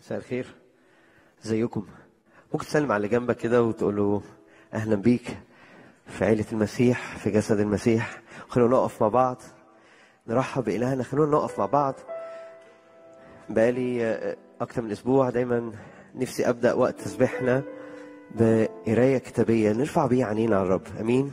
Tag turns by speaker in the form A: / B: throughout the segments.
A: مساء الخير ازيكم ممكن تسلم على اللي جنبك كده وتقول له اهلا بيك في عيلة المسيح في جسد المسيح خلونا نقف مع بعض نرحب بإلهنا خلونا نقف مع بعض بقالي آه، أكتر من أسبوع دايما نفسي أبدأ وقت تسبيحنا بقراية كتابية نرفع بيه عينينا على الرب أمين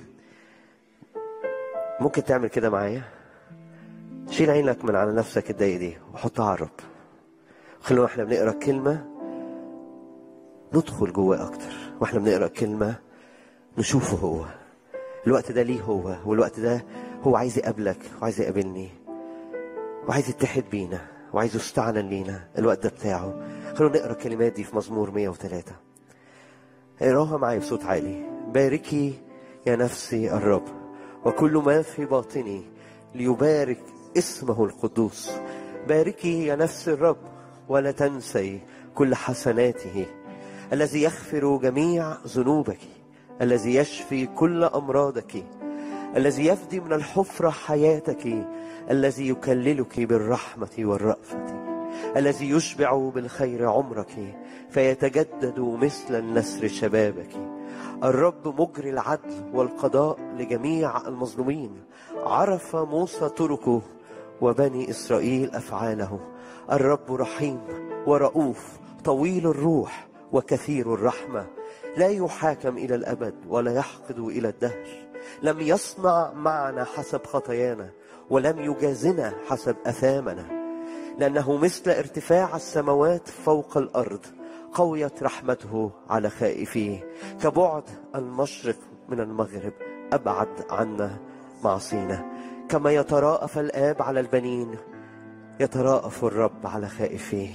A: ممكن تعمل كده معايا شيل عينك من على نفسك الدقيقة دي وحطها على الرب خلونا احنا بنقرا كلمة ندخل جواه أكتر واحنا بنقرا كلمة نشوفه هو الوقت ده ليه هو والوقت ده هو عايز يقابلك وعايز يقابلني وعايز يتحد بينا وعايز يستعلن لينا الوقت ده بتاعه خلونا نقرا الكلمات دي في مزمور 103 اقراها معايا بصوت عالي باركي يا نفسي الرب وكل ما في باطني ليبارك اسمه القدوس باركي يا نفس الرب ولا تنسي كل حسناته الذي يغفر جميع ذنوبك الذي يشفي كل امراضك الذي يفدي من الحفره حياتك الذي يكللك بالرحمه والرأفه الذي يشبع بالخير عمرك فيتجدد مثل النسر شبابك الرب مجري العدل والقضاء لجميع المظلومين عرف موسى طرقه وبني اسرائيل افعاله الرب رحيم ورؤوف طويل الروح وكثير الرحمه لا يحاكم الى الابد ولا يحقد الى الدهر لم يصنع معنا حسب خطايانا ولم يجازنا حسب اثامنا لأنه مثل ارتفاع السماوات فوق الأرض قويت رحمته على خائفيه كبعد المشرق من المغرب أبعد عنا معصينا كما يتراءف الآب على البنين يتراءف الرب على خائفيه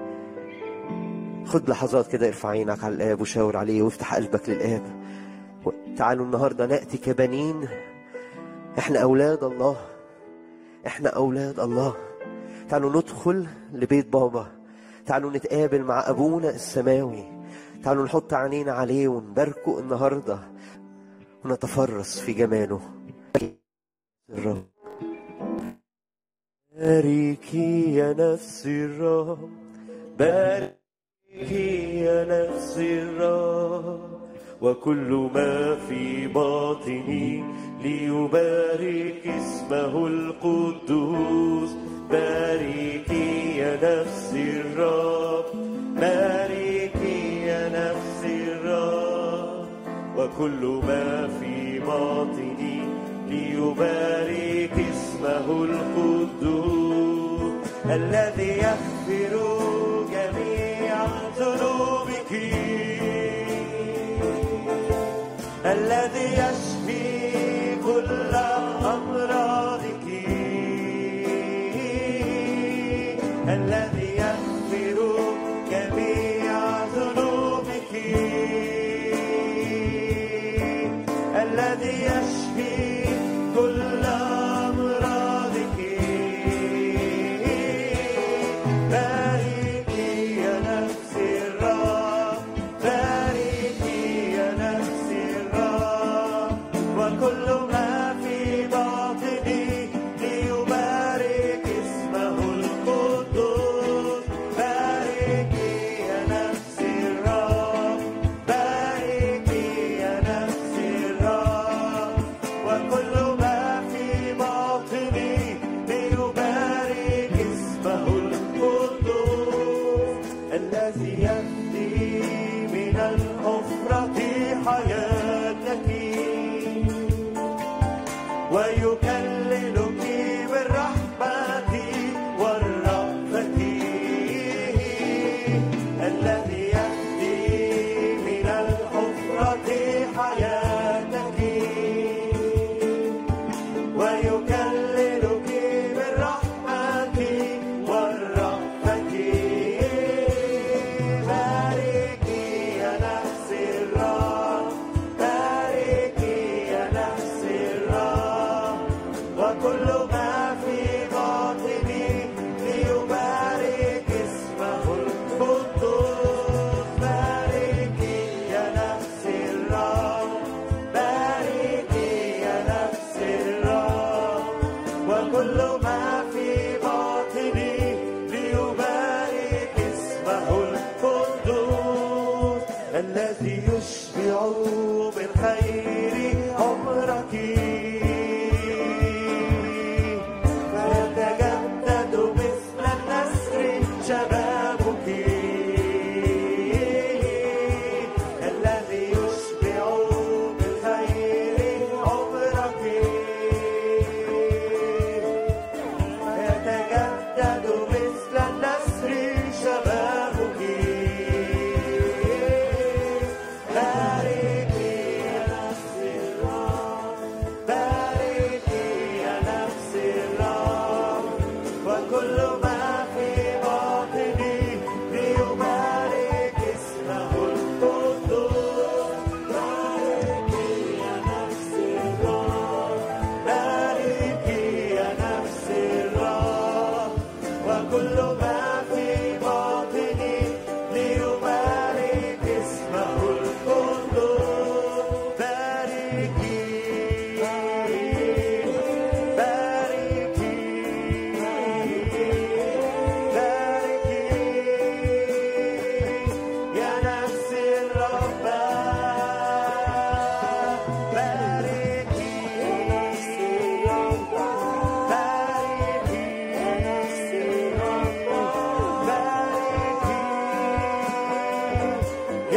A: خد لحظات كده ارفع عينك على الآب وشاور عليه وافتح قلبك للآب تعالوا النهاردة نأتي كبنين احنا أولاد الله احنا أولاد الله تعالوا ندخل لبيت بابا تعالوا نتقابل مع أبونا السماوي تعالوا نحط عينينا عليه ونباركه النهاردة ونتفرس في جماله الرب باركي يا نفسي الرب باركي يا نفسي الرب وكل ما في باطني ليبارك اسمه القدوس باركي يا نفسي الرب باركي يا نفسي الرب وكل ما في باطني ليبارك اسمه القدوس الذي يغفر جميع ذنوبك الذي يشفي كل أمراضك الذي يغفر جميع ذنوبك الذي يشفي كل أمراضك باركي يا نفسي الرب باركي يا نفسي الرب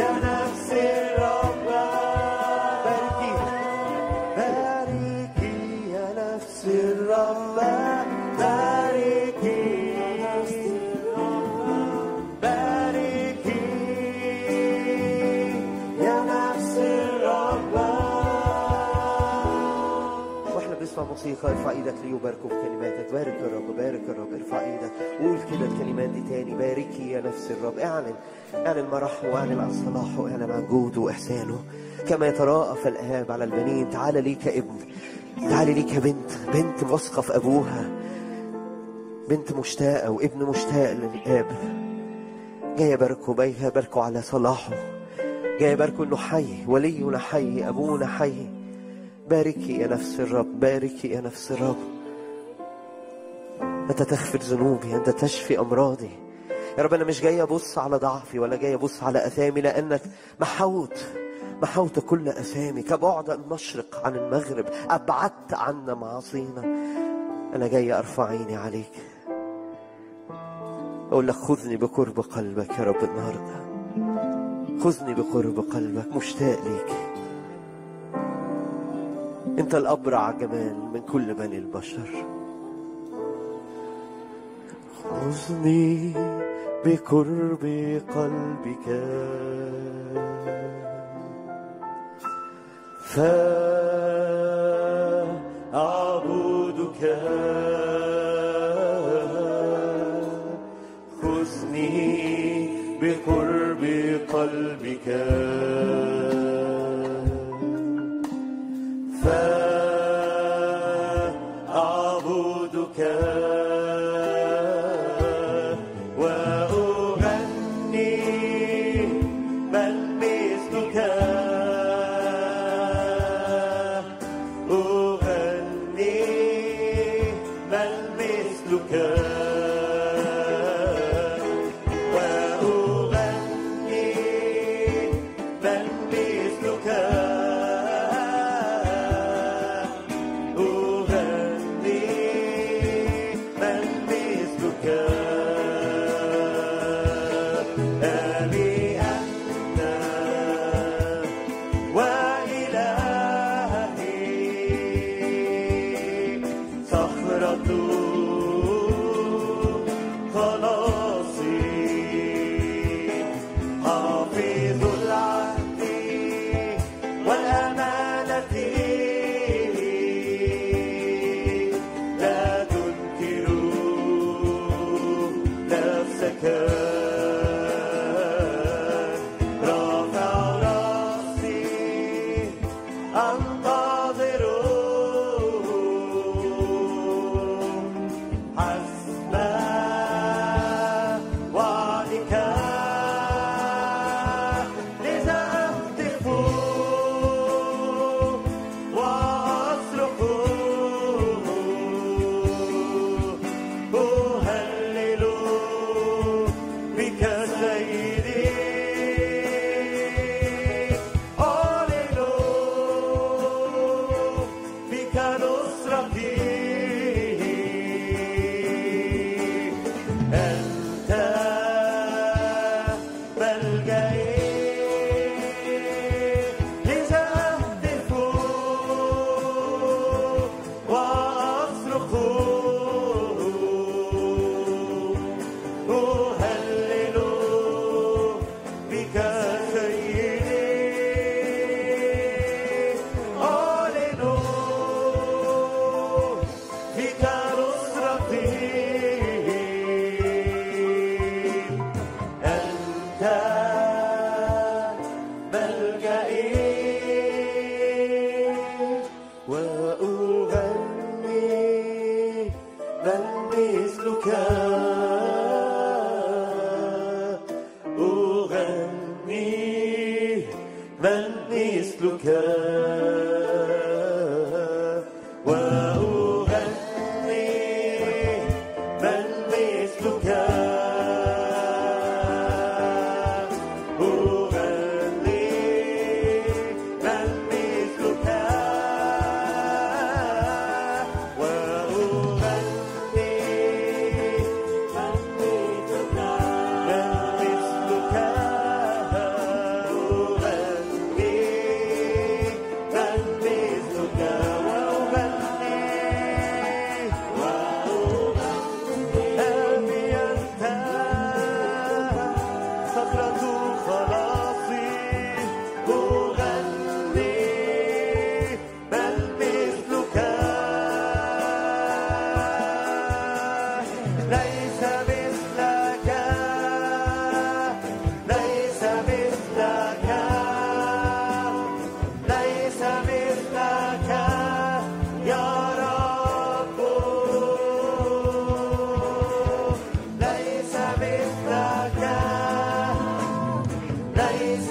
A: يا نفس الرب باركي باركي يا نفس الرب باركي باركي يا نفس الرب واحنا بنسمع موسيقى ارفع ايدك ليباركوا بكلماتك بارك الرب بارك الرب ارفع ايدك وقول كده الكلمات دي تاني باركي يا نفس الرب اعلن اعلن مراحمه واعلن عن صلاحه واعلن عن جوده واحسانه كما يتراءف الاب على البنين تعال لي كابن تعال لي كبنت بنت واثقه في ابوها بنت مشتاقه وابن مشتاق للاب جاي يباركه جاي يباركه على صلاحه جاي يباركه انه حي ولينا حي ابونا حي باركي يا نفس الرب باركي يا نفس الرب أنت تغفر ذنوبي أنت تشفي أمراضي يا رب أنا مش جاي أبص على ضعفي ولا جاي أبص على أثامي لأنك محوت محوت كل أثامي كبعد المشرق عن المغرب أبعدت عنا معاصينا أنا جاي أرفع عيني عليك أقول لك خذني بقرب قلبك يا رب النهاردة خذني بقرب قلبك مشتاق ليك أنت الأبرع جمال من كل بني البشر خذني بقرب قلبك فأعبدك خذني بقرب قلبك فأعبدك وأغني من مثلك أغني من مثلك وأغني من مثلك أغني من مثلك أبي أنت وإلهي صخرة خلاصي حافظ العهد والأمانة لا تنكر نفسك رافع راسي أنتظر حسب وعدك لذا أهتف وأصرخ أهلل بك سيدي أعلن بك نصرتي أنت ملجئي لذا أهتف وأصرخ أهلل بك سيدي أعلن بك نصرتي أنت ملجئي وأغني من مثلك أغني من مثلك وأغني من مثلك أغني من مثلك وأغني من مثلك من مثلك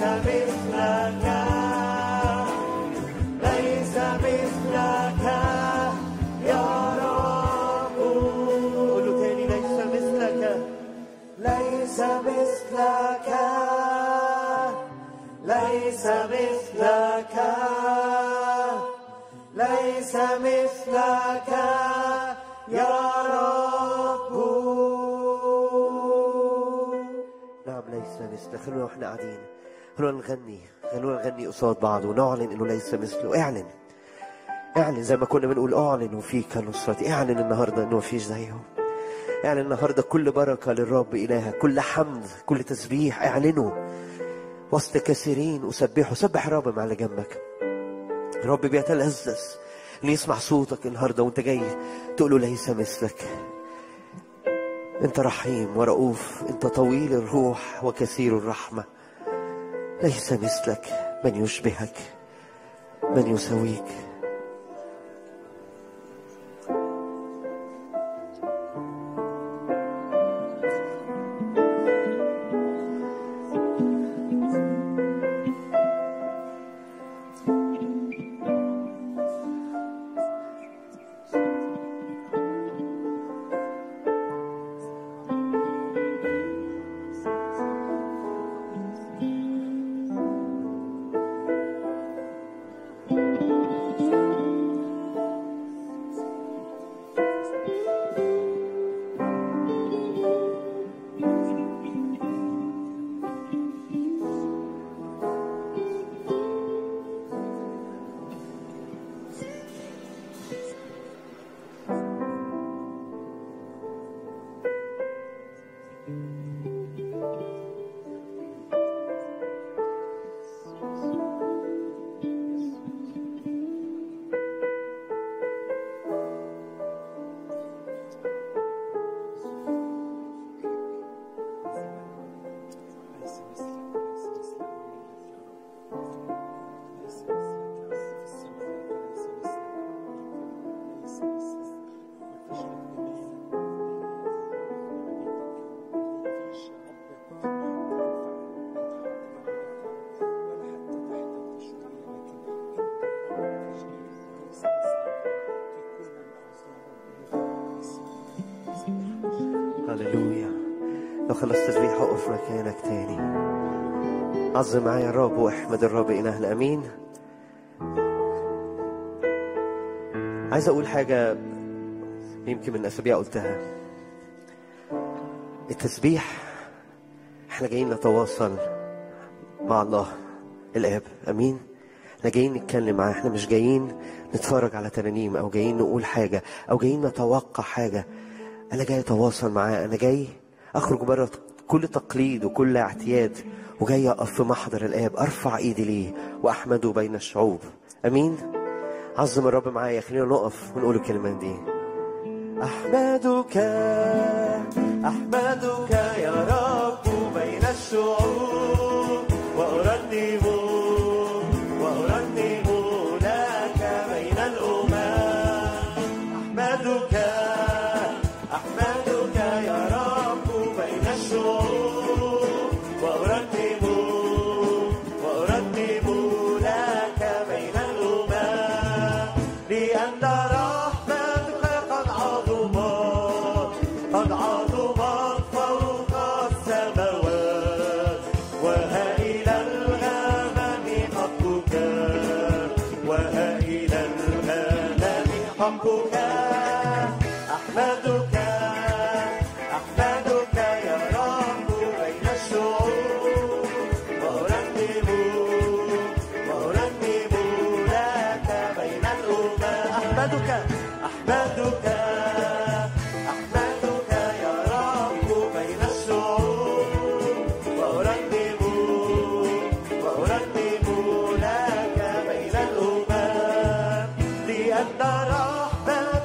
A: مثلك ليس مثلك يا رب قولوا تاني ليس مثلك ليس مثلك ليس مثلك ليس مثلك يا رب نعم ليس مثلك خلونا واحنا قاعدين خلونا نغني خلونا نغني قصاد بعض ونعلن انه ليس مثله اعلن اعلن زي ما كنا بنقول اعلن فيك نصرتي اعلن النهارده انه مفيش زيه اعلن النهارده كل بركه للرب الهك كل حمد كل تسبيح اعلنه وسط كثيرين اسبحه سبح الرب مع اللي جنبك الرب بيتلذذ ان يسمع صوتك النهارده وانت جاي تقول له ليس مثلك انت رحيم ورؤوف انت طويل الروح وكثير الرحمه ليس مثلك من يشبهك من يساويك هللويا لو خلصت تسبيح اقف مكانك تاني عظم معايا الرب واحمد الرب إلهنا أمين عايز أقول حاجة يمكن من أسابيع قلتها التسبيح احنا جايين نتواصل مع الله الآب أمين احنا جايين نتكلم معاه احنا مش جايين نتفرج على ترانيم أو جايين نقول حاجة أو جايين نتوقع حاجة أنا جاي أتواصل معاه أنا جاي أخرج بره كل تقليد وكل اعتياد وجاي أقف في محضر الآب أرفع إيدي ليه وأحمده بين الشعوب أمين عظم الرب معايا خلينا نقف ونقول الكلمات دي أحمدك أحمدك يا رب بين الشعوب وأرنم وأرنم لك بين الأمم أحمدك أحمدك يا رب بين الشعوب وأرنم وأرنم لك بين الأمم لأن رحمتك قد عظمت قد عظمت فوق السماوات وها إلى الغمام حقك وها إلى الغمام حقك أحمدك أحمدك يا رب بين الشعوب وأرنم وأرنم لك بين الأمم أحمدك أحمدك أحمدك يا رب بين الشعوب وأرنم وأرنم لك بين الأمم لأن رحمتك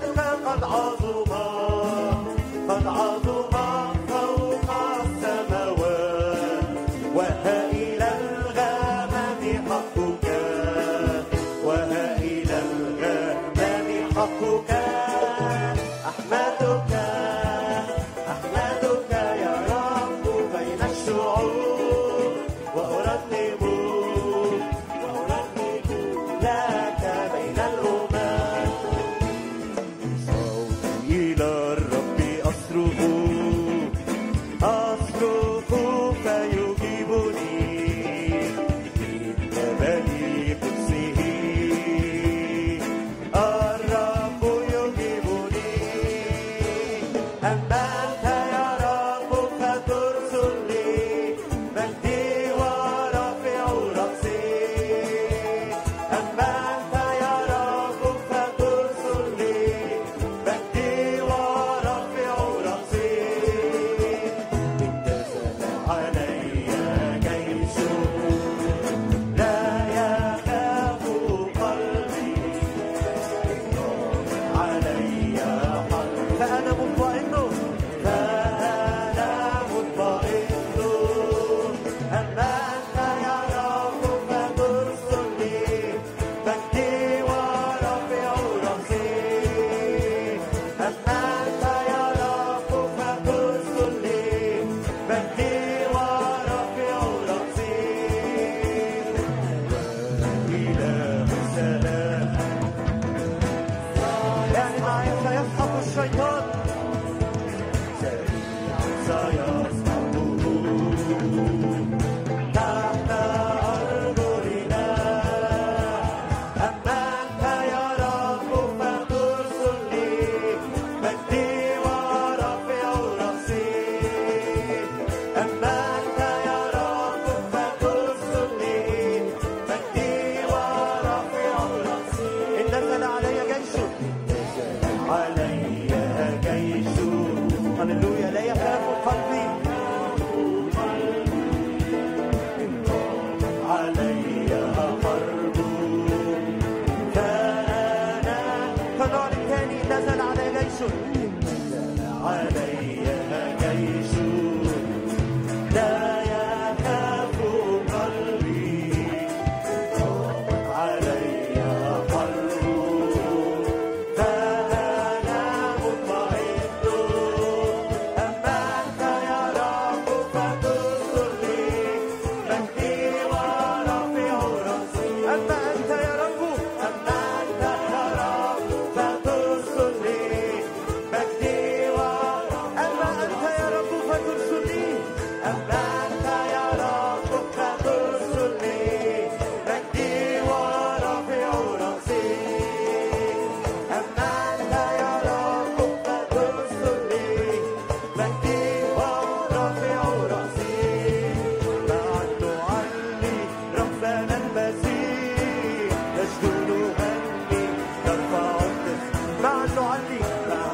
A: ربنا المسيح نشكر نغني نرفع الاسم مع نعلي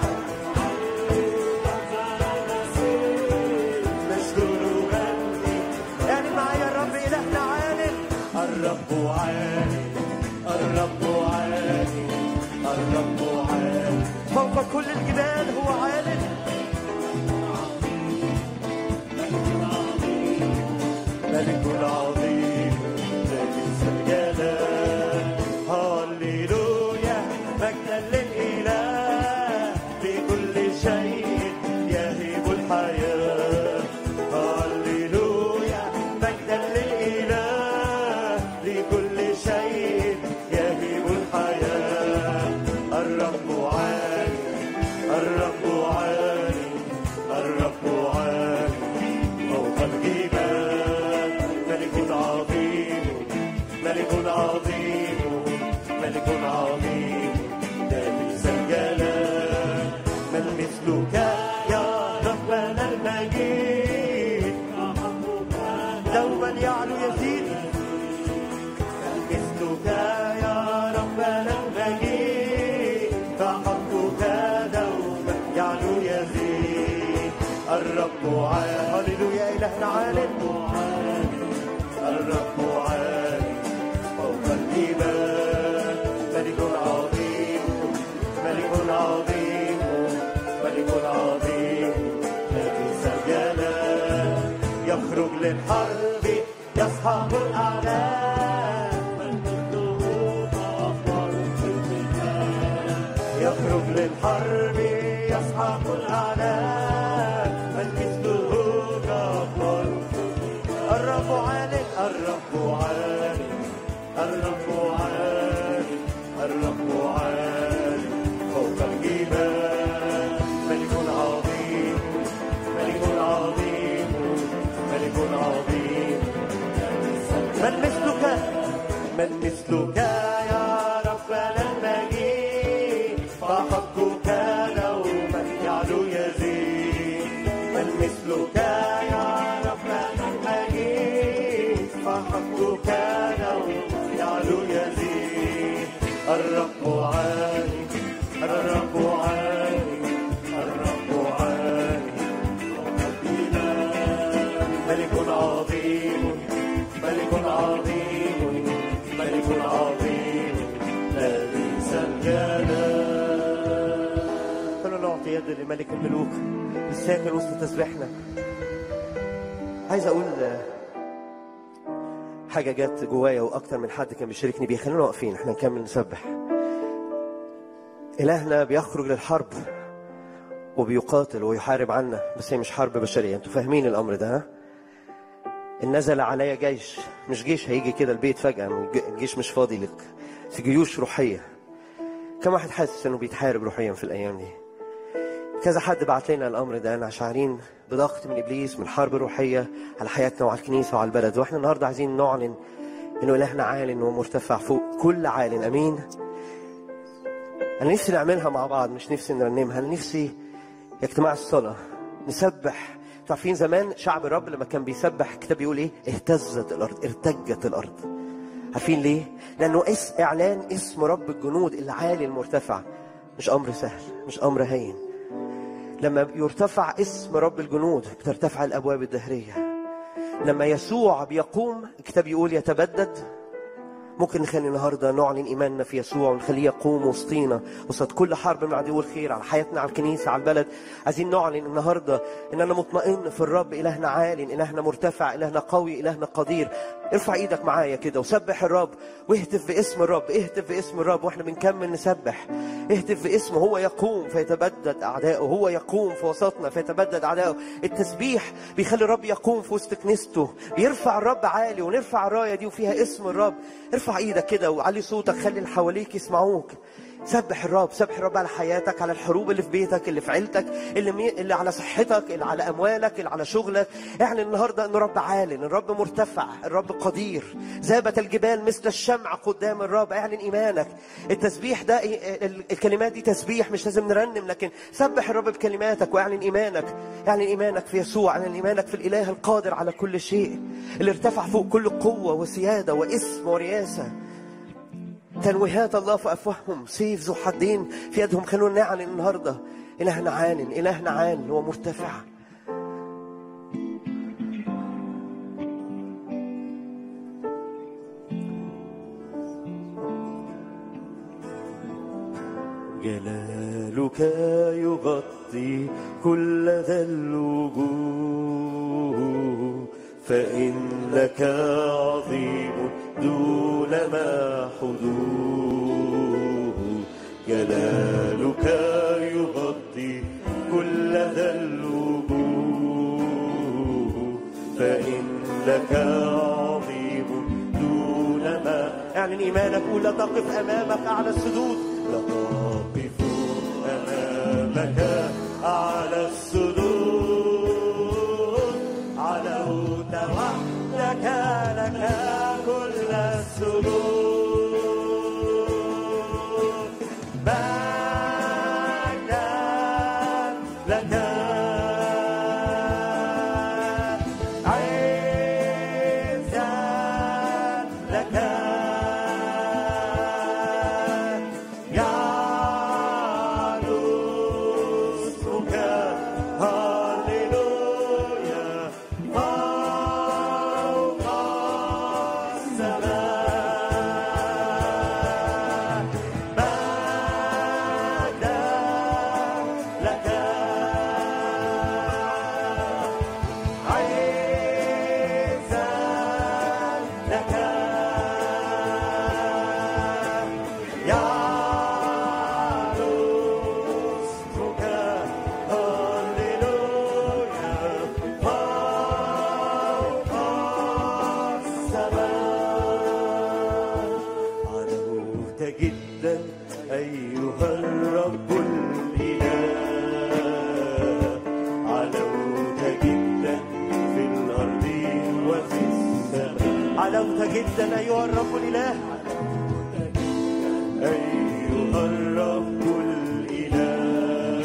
A: نشكر نغني يعني معايا الرب إلهنا عالم الرب عالم الرب عالم الرب عالم فوق كل الجبال هو عالم ملك العظيم ليس الجلال هللويا مجدا للإله بكل شيء يهب الحياة هللويا مجدا للإله لكل شيء يهب الحياة الرب عالي الرب عالي الرب عالي فوق الجبال ملك عظيم ملك عظيم ملك عظيم لابس الجلال من مثلك يا ربنا المجيد دوما يعلو يزيد من مثلك يا ربنا المجيد فحقك دوما يعلو يزيد الرب عالي هللويا إلهنا عالم الرب عالي فوق الجبال ملك عظيم ملك عظيم ملك عظيم لابس الجلال يخرج للحرب يسحق الأعداء من ضده أخبار في القتال يخرج للحرب يسحق الأعداء من مثله جبار الرب عالي الرب عالي الرب عالي الرب عالي فوق الجبال ملك عظيم ملك عظيم ملك عظيم من مثلك من مثلك يا ربنا المجيد فحقك دوما يعلو يزيد من مثلك يا ربنا المجيد فحقك دوما يعلو يزيد الرب عالي الرب عالي الرب عالي ملك عظيم ملك عظيم ملك عظيم لابس الجلال خلونا نعطي يد لملك الملوك الساكن وسط تسبيحنا عايز اقول حاجه جت جوايا واكتر من حد كان بيشاركني بيها خلينا واقفين احنا نكمل نسبح الهنا بيخرج للحرب وبيقاتل ويحارب عنا بس هي مش حرب بشريه انتوا فاهمين الامر ده ها إن نزل عليا جيش مش جيش هيجي كده البيت فجأة الجيش مش فاضي لك في جيوش روحية كم واحد حاسس إنه بيتحارب روحيا في الأيام دي كذا حد بعت لنا الأمر ده أنا شعرين بضغط من إبليس من حرب روحية على حياتنا وعلى الكنيسة وعلى البلد وإحنا النهاردة عايزين نعلن إنه إلهنا عال ومرتفع فوق كل عال أمين أنا نفسي نعملها مع بعض مش نفسي نرنمها أنا نفسي اجتماع الصلاة نسبح عارفين زمان شعب الرب لما كان بيسبح الكتاب بيقول ايه اهتزت الارض ارتجت الارض عارفين ليه لانه اس اعلان اسم رب الجنود العالي المرتفع مش امر سهل مش امر هين لما يرتفع اسم رب الجنود بترتفع الابواب الدهريه لما يسوع بيقوم الكتاب يقول يتبدد ممكن نخلي النهارده نعلن ايماننا في يسوع ونخليه يقوم وسطينا وسط كل حرب من عدو الخير على حياتنا على الكنيسه على البلد عايزين نعلن النهارده ان انا مطمئن في الرب الهنا عال الهنا مرتفع الهنا قوي الهنا قدير ارفع ايدك معايا كده وسبح الرب واهتف باسم الرب اهتف باسم الرب واحنا بنكمل نسبح اهتف باسمه هو يقوم فيتبدد اعدائه هو يقوم في وسطنا فيتبدد اعدائه التسبيح بيخلي الرب يقوم في وسط كنيسته بيرفع الرب عالي ونرفع الرايه دي وفيها اسم الرب ارفع ايدك كده وعلي صوتك خلي اللي حواليك يسمعوك سبح الرب سبح الرب على حياتك على الحروب اللي في بيتك اللي في عيلتك اللي, مي... اللي على صحتك اللي على اموالك اللي على شغلك اعلن النهارده ان الرب عال ان الرب مرتفع الرب قدير ذابت الجبال مثل الشمع قدام الرب اعلن ايمانك التسبيح ده الكلمات دي تسبيح مش لازم نرنم لكن سبح الرب بكلماتك واعلن ايمانك اعلن ايمانك في يسوع اعلن ايمانك في الاله القادر على كل شيء اللي ارتفع فوق كل قوه وسياده واسم ورياسه تنويهات الله في افواههم سيف ذو حدين في يدهم خلونا نعلن النهارده الهنا عال الهنا عال ومرتفع جلالك يغطي كل ذا الوجوه فإنك عظيم دون ما حدوه جلالك يغطي كل ذا الوجوه فإنك عظيم دون ما اعلن إيمانك ولا تقف أمامك على السدود لا تقف أمامك على السدود علوت وحدك لك كل السجود مجدا لك عزا لك يعلو اسمك هللويا فوق السماء مجدا لك عزا لك يعلو اسمك هللويا فوق السماء علوت جدا أيها الرب الإله علوت جدا في الأرض وفي السماء علوت جدا أيها الرب الإله أيها الرب الإله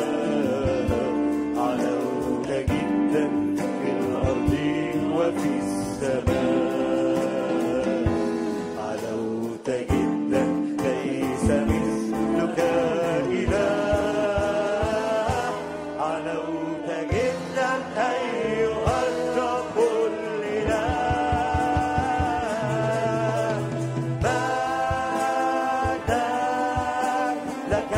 A: علوت جدا في الأرض وفي السماء علوت جدا ليس مثلك إله علوت جدا أيها الرب الإله مجدا لك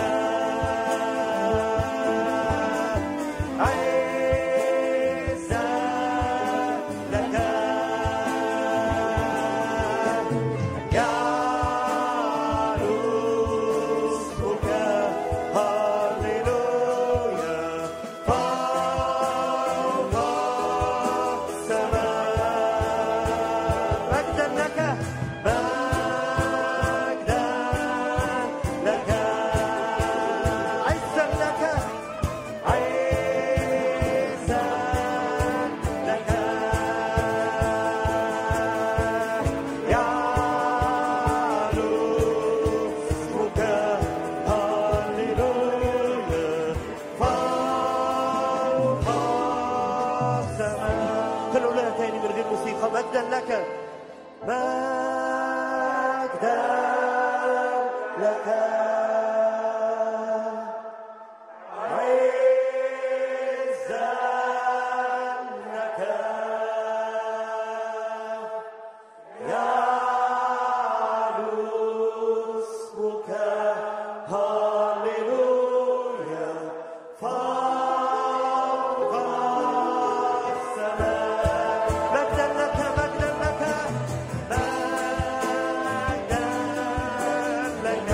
A: عزا لك يعلو اسمك هللويا فوق السماء مجدا لك مجدا لك عزا لك عزا لك يعلو اسمك هللويا فوق السماء خلوا لنا تاني من غير موسيقى مجدا لك مجدا لك عزا لك يعلو اسمك هللويا فوق السماء مجدا لك مجدا لك مجدا لك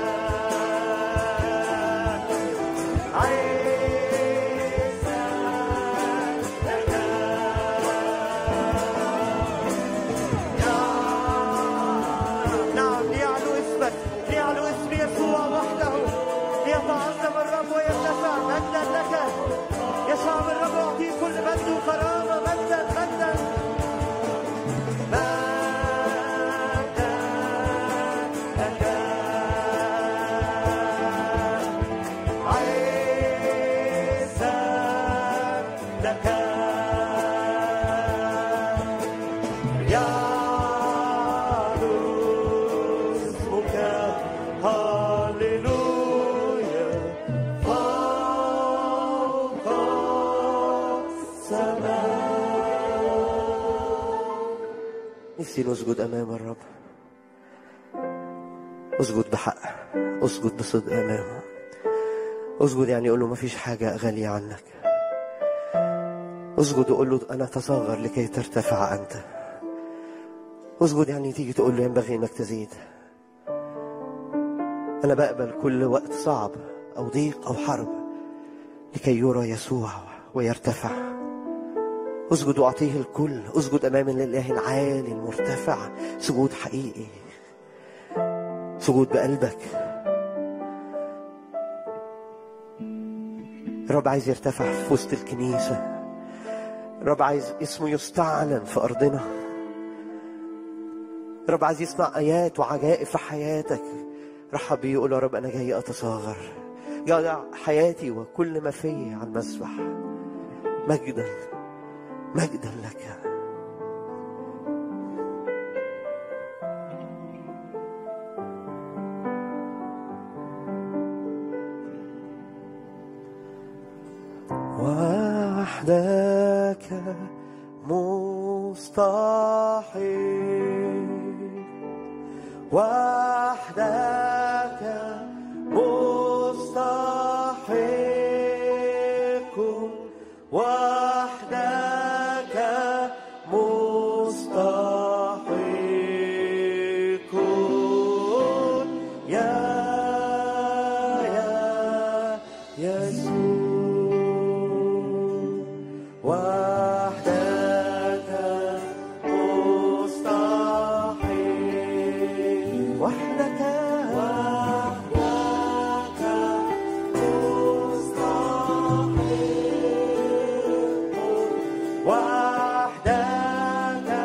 A: عزا لك نعم ليعلو اسمك ليعلو اسم يسوع وحده ليتعظم الرب ويرتفع مجدا لك يسوع الرب يعطيه كل مجد وكرامه مجدا مجدا مجدا جايين نسجد أمام الرب اسجد بحق اسجد بصدق أمامه اسجد يعني قول له مفيش حاجة غالية عنك اسجد وقول له أنا تصغر لكي ترتفع أنت اسجد يعني تيجي تقول له ينبغي انك تزيد انا بقبل كل وقت صعب او ضيق او حرب لكي يرى يسوع ويرتفع اسجد واعطيه الكل اسجد امام الاله العالي المرتفع سجود حقيقي سجود بقلبك الرب عايز يرتفع في وسط الكنيسه الرب عايز اسمه يستعلن في ارضنا رب عايز يصنع ايات وعجائب في حياتك رحب بيه يقول يا رب انا جاي اتصاغر جاي حياتي وكل ما فيي على المسبح مجدا مجدا لك وحدك مستحيل وحدك مستحق وحدك مستحق يا يا يسوع وحدك مستحيل وحدك وحدك مستحيل وحدك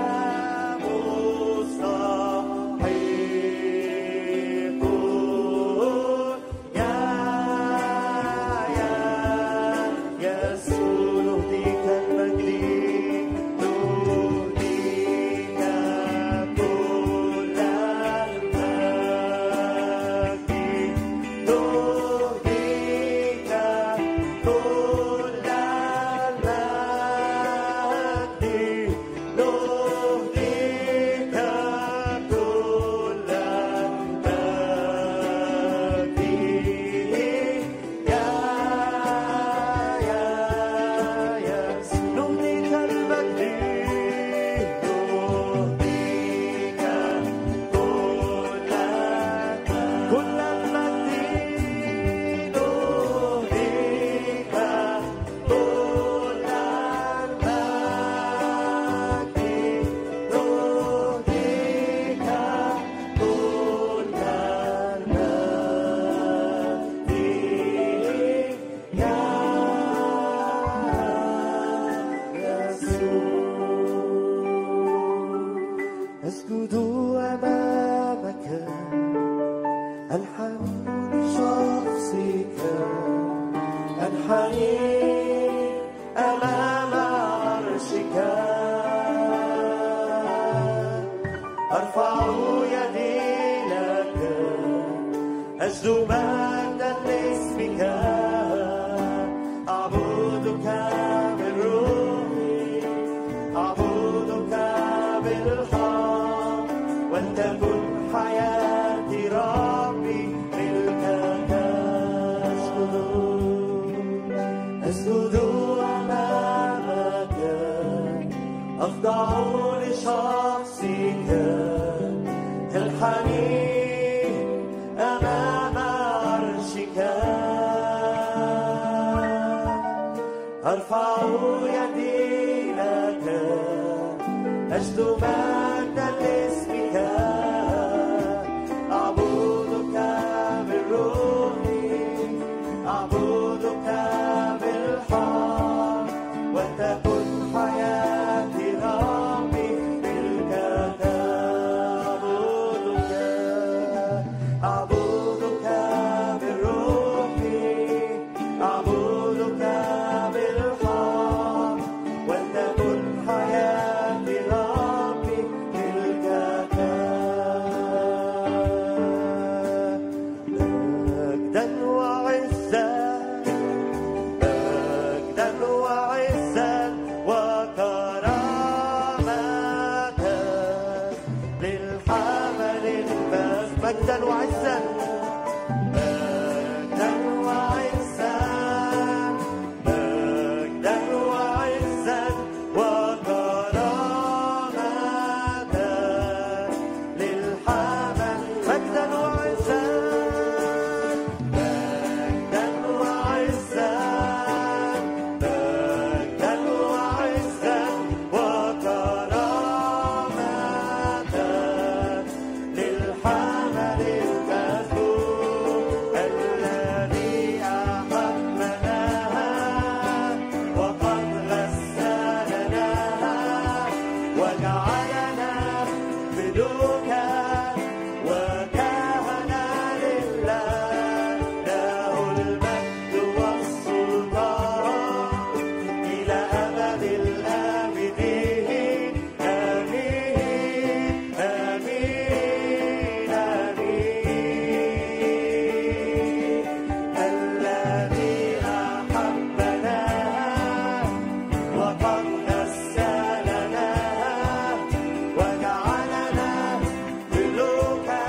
A: مستحيل يا يا يسوع نهديك المجد نهديك كل المجد نهديك كل المجد نهديك كل المجد يا يا يسوع نهديك المجد نهديك كل كل المجد نهديك كل المجد نهديك كل المجد يا يسوع أسجد أمامك أنحني لشخصك أنحني أمام عرشك أرفع يدي لك أجد مجدا لاسمك أعبدك بالروح أعبدك بالحق ولتكن حياتي ربي ملكك أسجد أسجد أمامك أخضع لشخصك الحنين أمام عرشك أرفع يدي لك أجد مجدا لاسمك أعبدك بالروح أعبدك بالحق وتكن حياتي ربي ملكك أعبدك أعبدك بالروح أعبدك بالحق ولتكن حياتي ربي مجدا وعزا مجدا وعزا مجدا وعزا وكرامة للحمل مجدا وعزا مجدا وعزا مجدا وعزا وكرامة للحمل المسبوق الذي أحبنا وقد غسلنا وجعلنا ملوكا وكهنا لله له المجد والسلطان إلى أبد الآبدين آمين آمين آمين الذي أحبنا وقد غسلنا وجعلنا ملوكا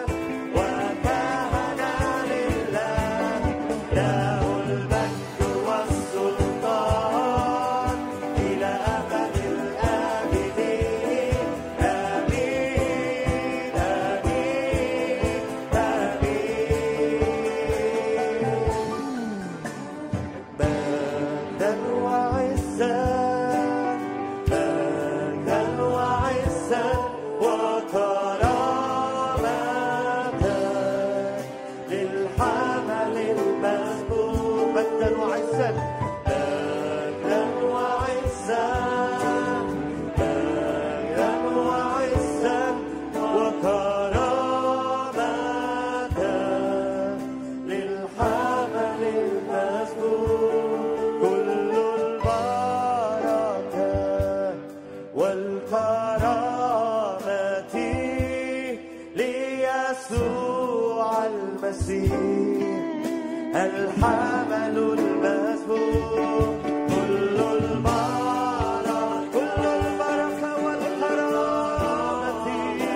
A: وكهنا لله له المجد والسلطان إلى أبد الآبدين آمين آمين آمين مجدا وعزا مجدا وعزا وكرامة للحمل المسبوق مجدا وعزا مجدا وعزا مجدا وعزا وكرامة للحمل المسبوق كل البركة والكرامة ليسوع المسيح الحمل المسبوق كل البركة كل البركة والكرامة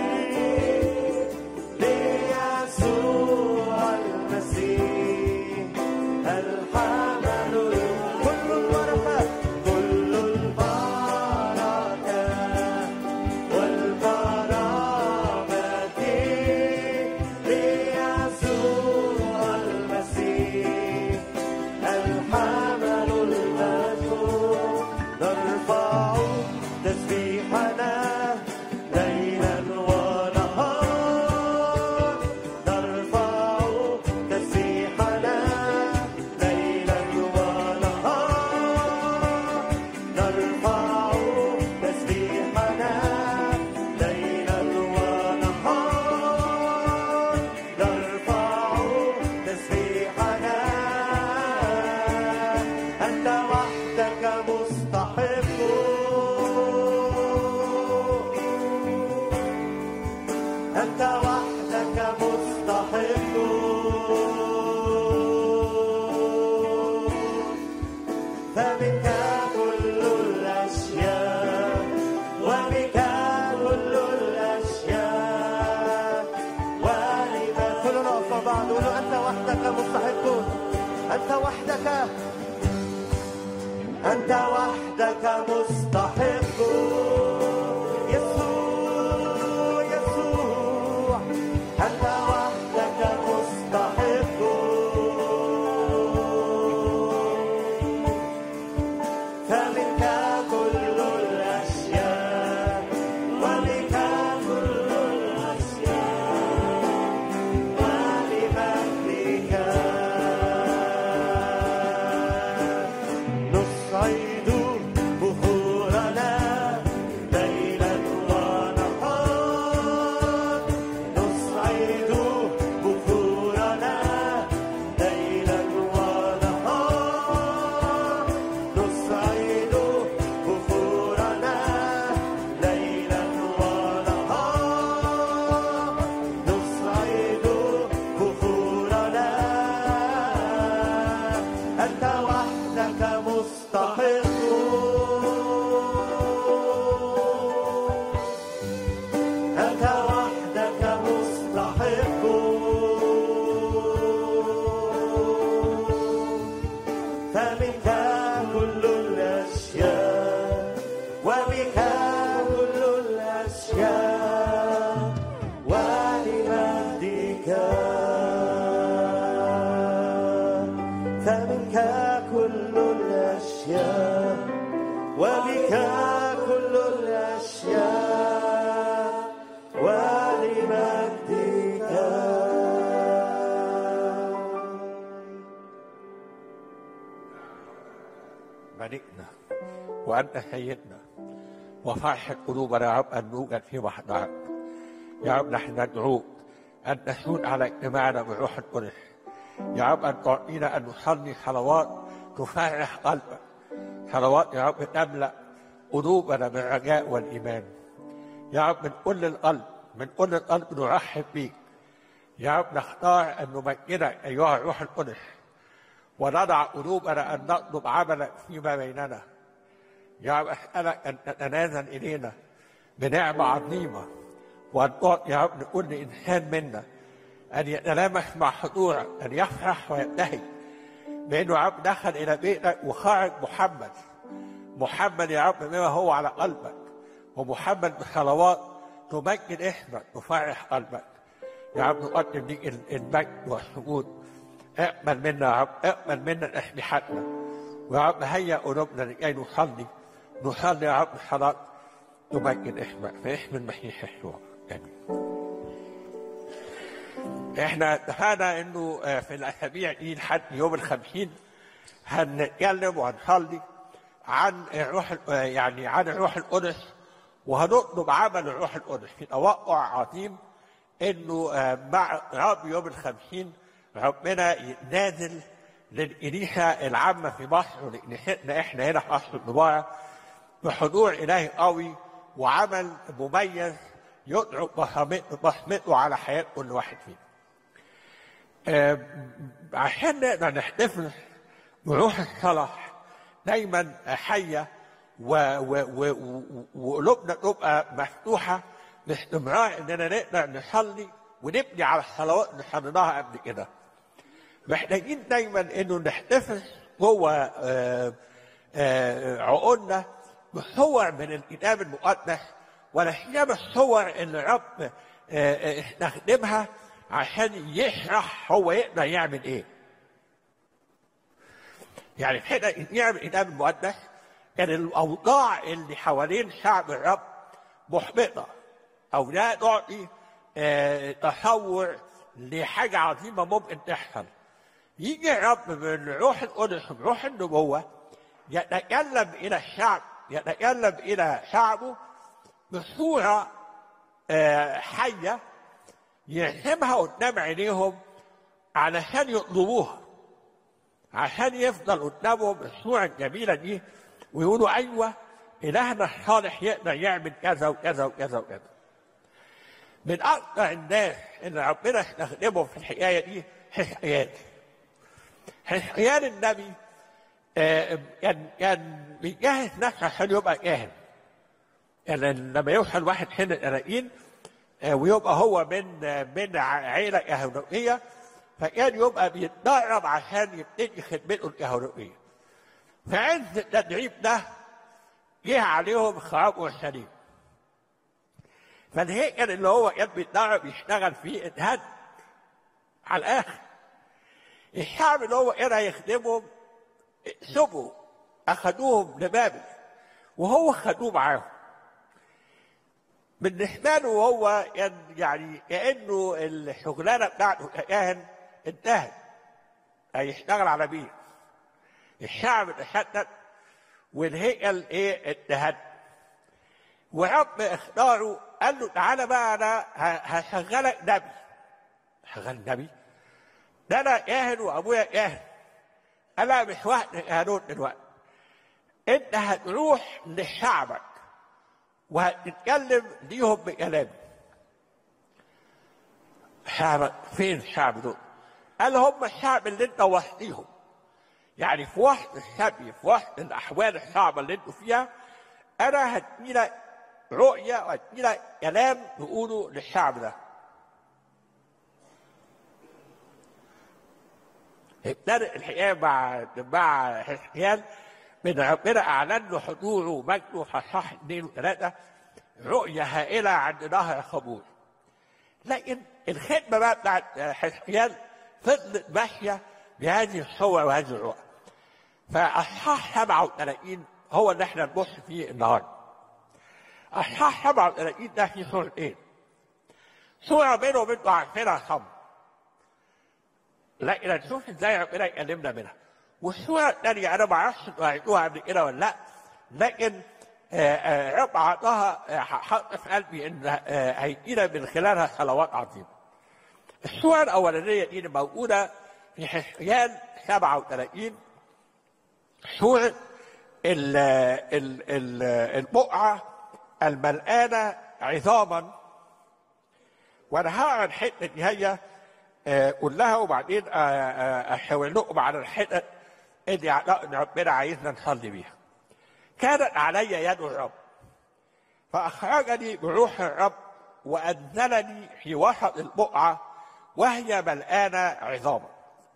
A: ليسوع المسيح الحمل كل البركة كل البركة والكرامة ليسوع المسيح الحمل المسبوق نرفع تسبيحنا ليلا ونهار نرفع تسبيحنا ليلا ونهار نرفع تسبيحنا ليلا ونهار نرفع تسبيحنا أنت وحدك مستحق أنت وحدك مستحق فبك كل الأشياء وبك كل الأشياء ولما كلنا نقف مع بعض نقول له أنت وحدك مستحق أنت وحدك أنت وحدك مستحق يسوع يسوع أنت وحدك مستحق فمنك كل الأشياء وبك كل الأشياء ولمجدك نصعد بخورنا
B: ملكنا وأنت سيدنا وفرحة قلوبنا يا رب أن نوجد في محضرك يا رب نحن ندعوك أن تسود على اجتماعنا بروح القدس يا رب أن تعطينا أن نصلي صلوات تفرح قلبك صلوات يا رب تملأ قلوبنا بالرجاء والإيمان يا رب من كل القلب من كل القلب نرحب بيك يا رب نختار أن نمجدك أيها الروح القدس ونضع قلوبنا أن نطلب عملك فيما بيننا يا رب أسألك أن تتنازل إلينا بنعمة عظيمة وأن تعطي يا رب لكل إنسان منا أن يتلامس مع حضورك أن يفرح ويبتهج بأنه يا رب دخل إلى بيتك وخرج محمد محمد يا رب بما هو على قلبك ومحمد بصلوات تمجد اسمك تفرح قلبك يا رب نقدم لك المجد والسجود اقبل منا يا رب اقبل منا تسبيحاتنا ويا رب هيا قلوبنا لكي نصلي نصلي يا رب صلاة تمجد اسمك في اسم المسيح يسوع امين احنا اتفقنا انه في الاسابيع دي لحد يوم الخمسين هنتكلم وهنصلي عن الروح يعني عن الروح القدس وهنطلب عمل الروح القدس في توقع عظيم انه مع رب يوم الخمسين ربنا ينازل للكنيسه العامه في مصر ولكنيستنا احنا هنا في مصر المبارك بحضور الهي قوي وعمل مميز يدعو بصمته على حياه كل واحد فينا. عشان نقدر نحتفل بروح الصلاح دايما حيه وقلوبنا تبقى مفتوحه باستمرار اننا نقدر نصلي ونبني على الصلوات اللي صليناها قبل كده. محتاجين دايما انه نحتفظ جوه عقولنا بصور من الكتاب المقدس ولا سيما الصور اللي رب استخدمها عشان يشرح هو يقدر يعمل ايه. يعني كده يعمل الكتاب المقدس كان الاوضاع اللي حوالين شعب الرب محبطه او لا تعطي تصور لحاجه عظيمه ممكن تحصل. يجي الرب بالروح القدس بروح النبوه يتكلم الى الشعب يتكلم الى شعبه بصوره حيه يرسمها قدام عينيهم علشان يطلبوها عشان يفضل قدامهم الصوره الجميله دي ويقولوا ايوه الهنا الصالح يقدر يعمل كذا وكذا وكذا وكذا من اكثر الناس اللي ربنا استخدمهم في الحكايه دي حزقيال حزقيال النبي كان كان بيجهز نفسه عشان يبقى كاهن يعني لما يوصل واحد سن الأرائين ويبقى هو من من عيلة كهنوتية فكان يبقى بيتدرب عشان يبتدي خدمته الكهنوتية في عز التدريب ده جه عليهم خراب اورشليم فالهيكل اللي هو كان بيتدرب يشتغل فيه اتهد على الاخر الشعب اللي هو كان هيخدمهم سبوا اخذوهم لبابل وهو خدوه معاهم بالنسبه له هو كان يعني كانه الشغلانه بتاعته ككاهن انتهت هيشتغل على بيت الشعب اتشتت والهيكل ايه اتهد ورب اختاره قال له تعالى بقى انا هشغلك نبي شغال نبي ده انا كاهن وابويا كاهن انا مش وقت كهنوت دلوقتي انت هتروح لشعبك وهتتكلم ليهم بكلامي شعبك فين الشعب دول؟ قال هم الشعب اللي انت وحديهم يعني في وسط السبي في وسط الاحوال الصعبه اللي انتوا فيها انا هديلك رؤيه وهديلك كلام تقوله للشعب ده ابتدأ الحكايه مع مع حزقيال من ربنا اعلن له حضوره ومجده في اصحاح اثنين وثلاثه رؤيه هائله عند نهر خبور لكن الخدمه بقى بتاعت حزقيال فضلت ماشيه بهذه الصور وهذه الرؤى فاصحاح 37 هو اللي احنا نبص فيه النهارده اصحاح 37 ده فيه صورتين صوره بينهم انتوا عارفينها صم لكن هنشوف ازاي ربنا يكلمنا منها والصورة الثانية أنا ما أعرفش إنتوا عرفتوها قبل كده ولا لأ لكن آه، آه، رب أعطاها آه، حط في قلبي إن آه، هيدينا من خلالها صلوات عظيمة. الصورة الأولانية دي اللي موجودة في حزقيال 37 صورة ال- ال- ال- البقعة الملآنة عظاما وأنا هقرا الحتة دي هي آه، كلها وبعدين آه، آه، أحاول لكم على الحتت اللي أعتقد ربنا عايزنا نصلي بيها. كانت علي يد الرب فأخرجني بروح الرب وأنزلني في وسط البقعة وهي ملآنة عظاما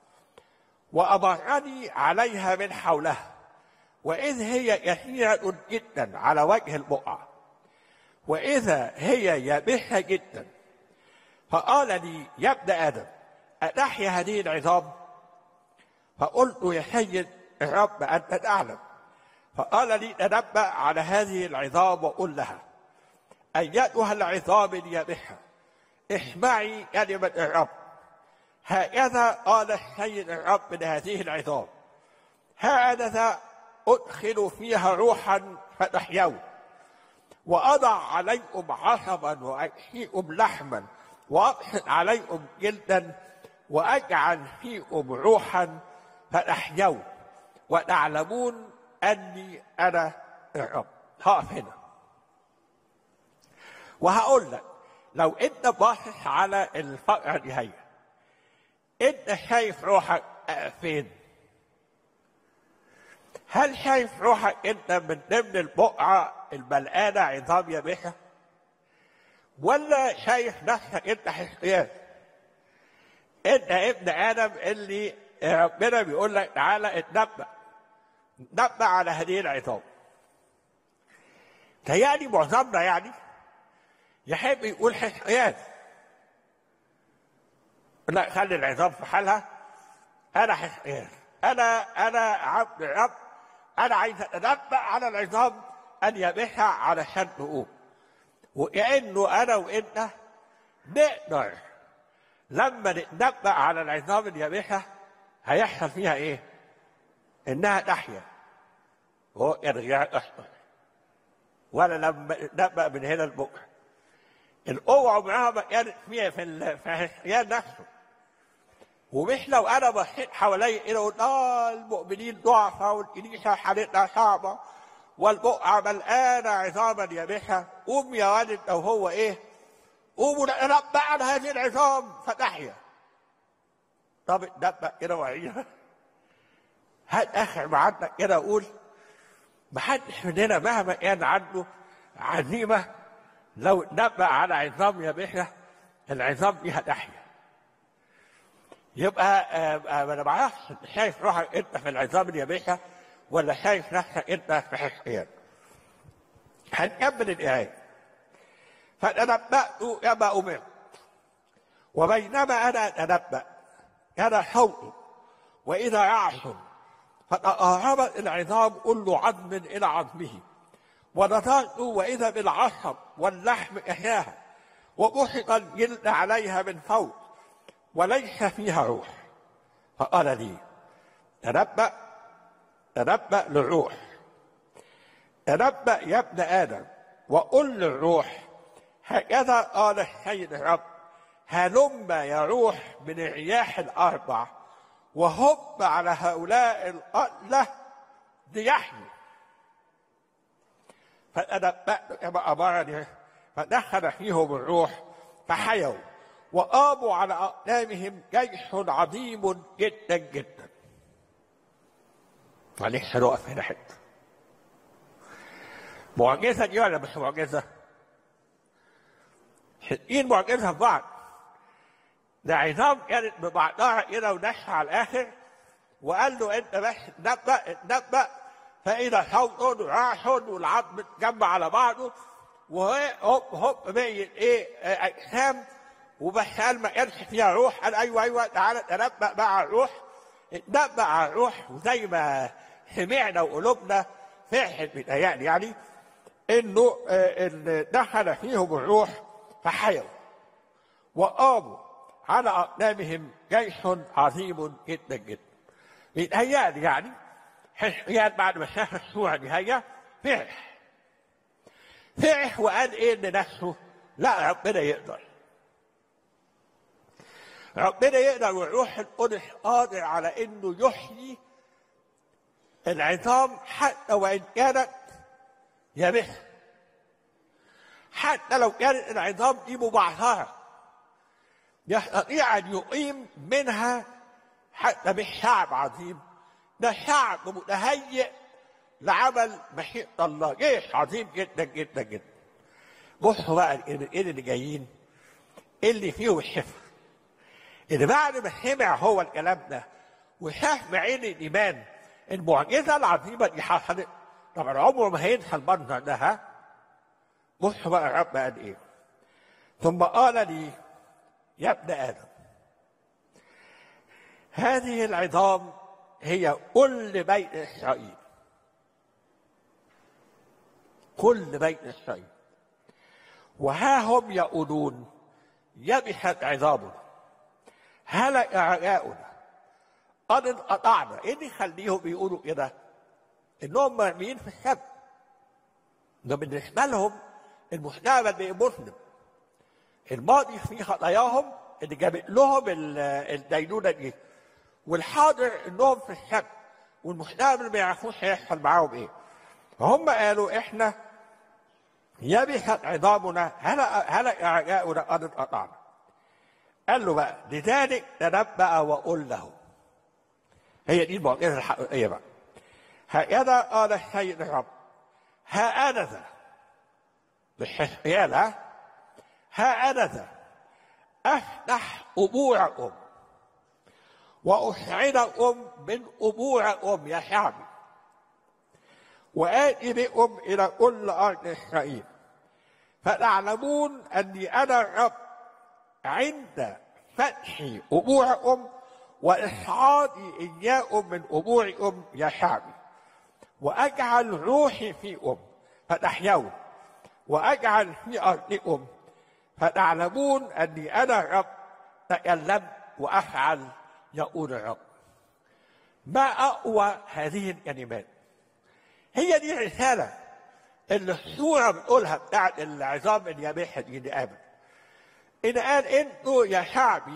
B: وأمرني عليها من حولها وإذ هي كثيرة جدا على وجه البقعة وإذا هي يابسة جدا فقال لي يا ابن آدم أتحيا هذه العظام فقلت يا سيد الرب أنت تعلم فقال لي تنبأ على هذه العظام وقل لها أيتها العظام اليابسة اسمعي كلمة الرب هكذا قال السيد الرب لهذه العظام هكذا أدخل فيها روحا فتحيون وأضع عليكم عصبا وأكفيكم لحما وأبسط عليكم جلدا وأجعل فيكم روحا فتحيون وتعلمون أني أنا الرب هقف هنا وهقول لك لو أنت باصص على الفقرة دي هي أنت شايف روحك فين؟ هل شايف روحك أنت من ضمن البقعة الملقانة عظام يابسة؟ ولا شايف نفسك أنت حسيان؟ أنت ابن آدم اللي ربنا بيقول لك تعالى اتنبأ نبأ على هذه العظام تهيألي معظمنا يعني يحب يقول حسيان لا خلي العظام في حالها انا حسيان انا انا عبد رب انا عايز اتنبأ على العظام ان يبيعها علشان تقوم وكأنه انا وانت نقدر لما نتنبأ على العظام اللي يبيعها هيحصل فيها ايه؟ انها تحيا هو يرجع احمر ولا لما نبأ من هنا لبكره القوة عمرها ما كانت فيها في ال- في الحياة نفسه ومش لو انا بصيت حواليا كده قلت اه المؤمنين ضعفة والكنيسة حالتها صعبة والبقعة ملقانة عظاما يابسة قوم يا ولد او هو ايه قوموا نتنبأ على هذه العظام فتحيا طب اتنبأ كده وعيها هات اخر ما عندك كده اقول محدش مننا مهما كان عنده عزيمه لو اتنبأ على عظام يابسه العظام دي هتحيا يبقى آه، آه، انا ما اعرفش شايف روحك انت في العظام اليابسه ولا شايف نفسك انت في حسيان هنكمل الايه فتنبأت كما امرت وبينما انا اتنبأ كان صوت واذا رعش فتقاربت العظام كل عظم الى عظمه ونظرت واذا بالعصب واللحم احياها وبحق الجلد عليها من فوق وليس فيها روح فقال لي تنبأ تنبأ للروح تنبأ يا ابن آدم وقل للروح هكذا قال السيد الرب هلم يا روح من الرياح الأربع وهب على هؤلاء القتلة ليحيوا فتنبأت كما أمرني فدخل فيهم الروح فحيوا وقاموا على أقدامهم جيش عظيم جدا جدا معلش هنقف هنا حتة معجزة دي ولا مش معجزة؟ حتين معجزة في بعض ده عظام كانت ببعضها كده ونشها على الآخر وقال له أنت بس اتنبأ اتنبأ فإذا صوت رعش والعظم اتجمع على بعضه وهوب هوب بقيت إيه آه، أجسام وبس قال ما كانش فيها روح قال أيوه أيوه تعالى تنبأ بقى على الروح اتنبأ على الروح وزي ما سمعنا وقلوبنا فرحت بيتهيألي يعني إنه آه، إن دخل فيهم الروح فحيوا وقاموا على أقدامهم جيش عظيم جدا جدا بيتهيألي يعني حزقيال بعد ما شاف الصورة النهاية فرح فرح وقال ايه لنفسه لا ربنا يقدر ربنا يقدر والروح القدس قادر على انه يحيي العظام حتى وان كانت يابسه حتى لو كانت العظام دي مبعثره يستطيع ان يقيم منها حتى مش شعب عظيم ده شعب متهيئ لعمل مشيئة الله جيش عظيم جدا جدا جدا بصوا بقى ايه اللي جايين اللي فيهم الشفا اللي بعد ما سمع هو الكلام ده وشاف بعين الايمان المعجزه العظيمه دي حصلت طبعا عمره ما هينسى المنظر ده ها بصوا بقى الرب قال ايه ثم قال لي يا ابن ادم هذه العظام هي كل بيت اسرائيل كل بيت اسرائيل وها هم يقولون يبست عظامنا هلك رجاؤنا قد انقطعنا ايه اللي يخليهم يقولوا كده انهم مرميين في السبت ده بالنسبه لهم المستقبل بقى مسلم الماضي في خطاياهم اللي جابت لهم الدينونه دي والحاضر انهم في السبت والمستقبل ما يعرفوش هيحصل معاهم ايه فهم قالوا احنا يبست عظامنا هلك رجاؤنا قد انقطعنا قال له بقى لذلك تنبأ وقل له هي دي المعجزة الحقيقية بقى هكذا قال السيد الرب ها أنا ذا بالحسيان ها ها أنا ذا أفتح أبوعكم وأسعدكم من أبوعكم يا شعبي وآتي بكم إلى كل أرض إسرائيل فتعلمون أني أنا الرب عند فتح أبوعكم وإصعادي إياكم من أبوعكم يا شعبي وأجعل روحي فيكم فتحيون وأجعل في أرضكم فتعلمون أني أنا الرب تكلمت وأفعل يقول الرب ما أقوى هذه الكلمات هي دي الرسالة اللي الصورة بتقولها بتاعت العظام اليابحة دي لآمن إن قال أنتوا يا شعبي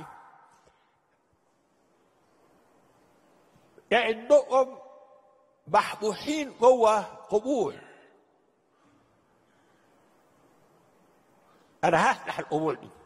B: كأنكم محبوسين جوه قبور أنا هفتح القبور دي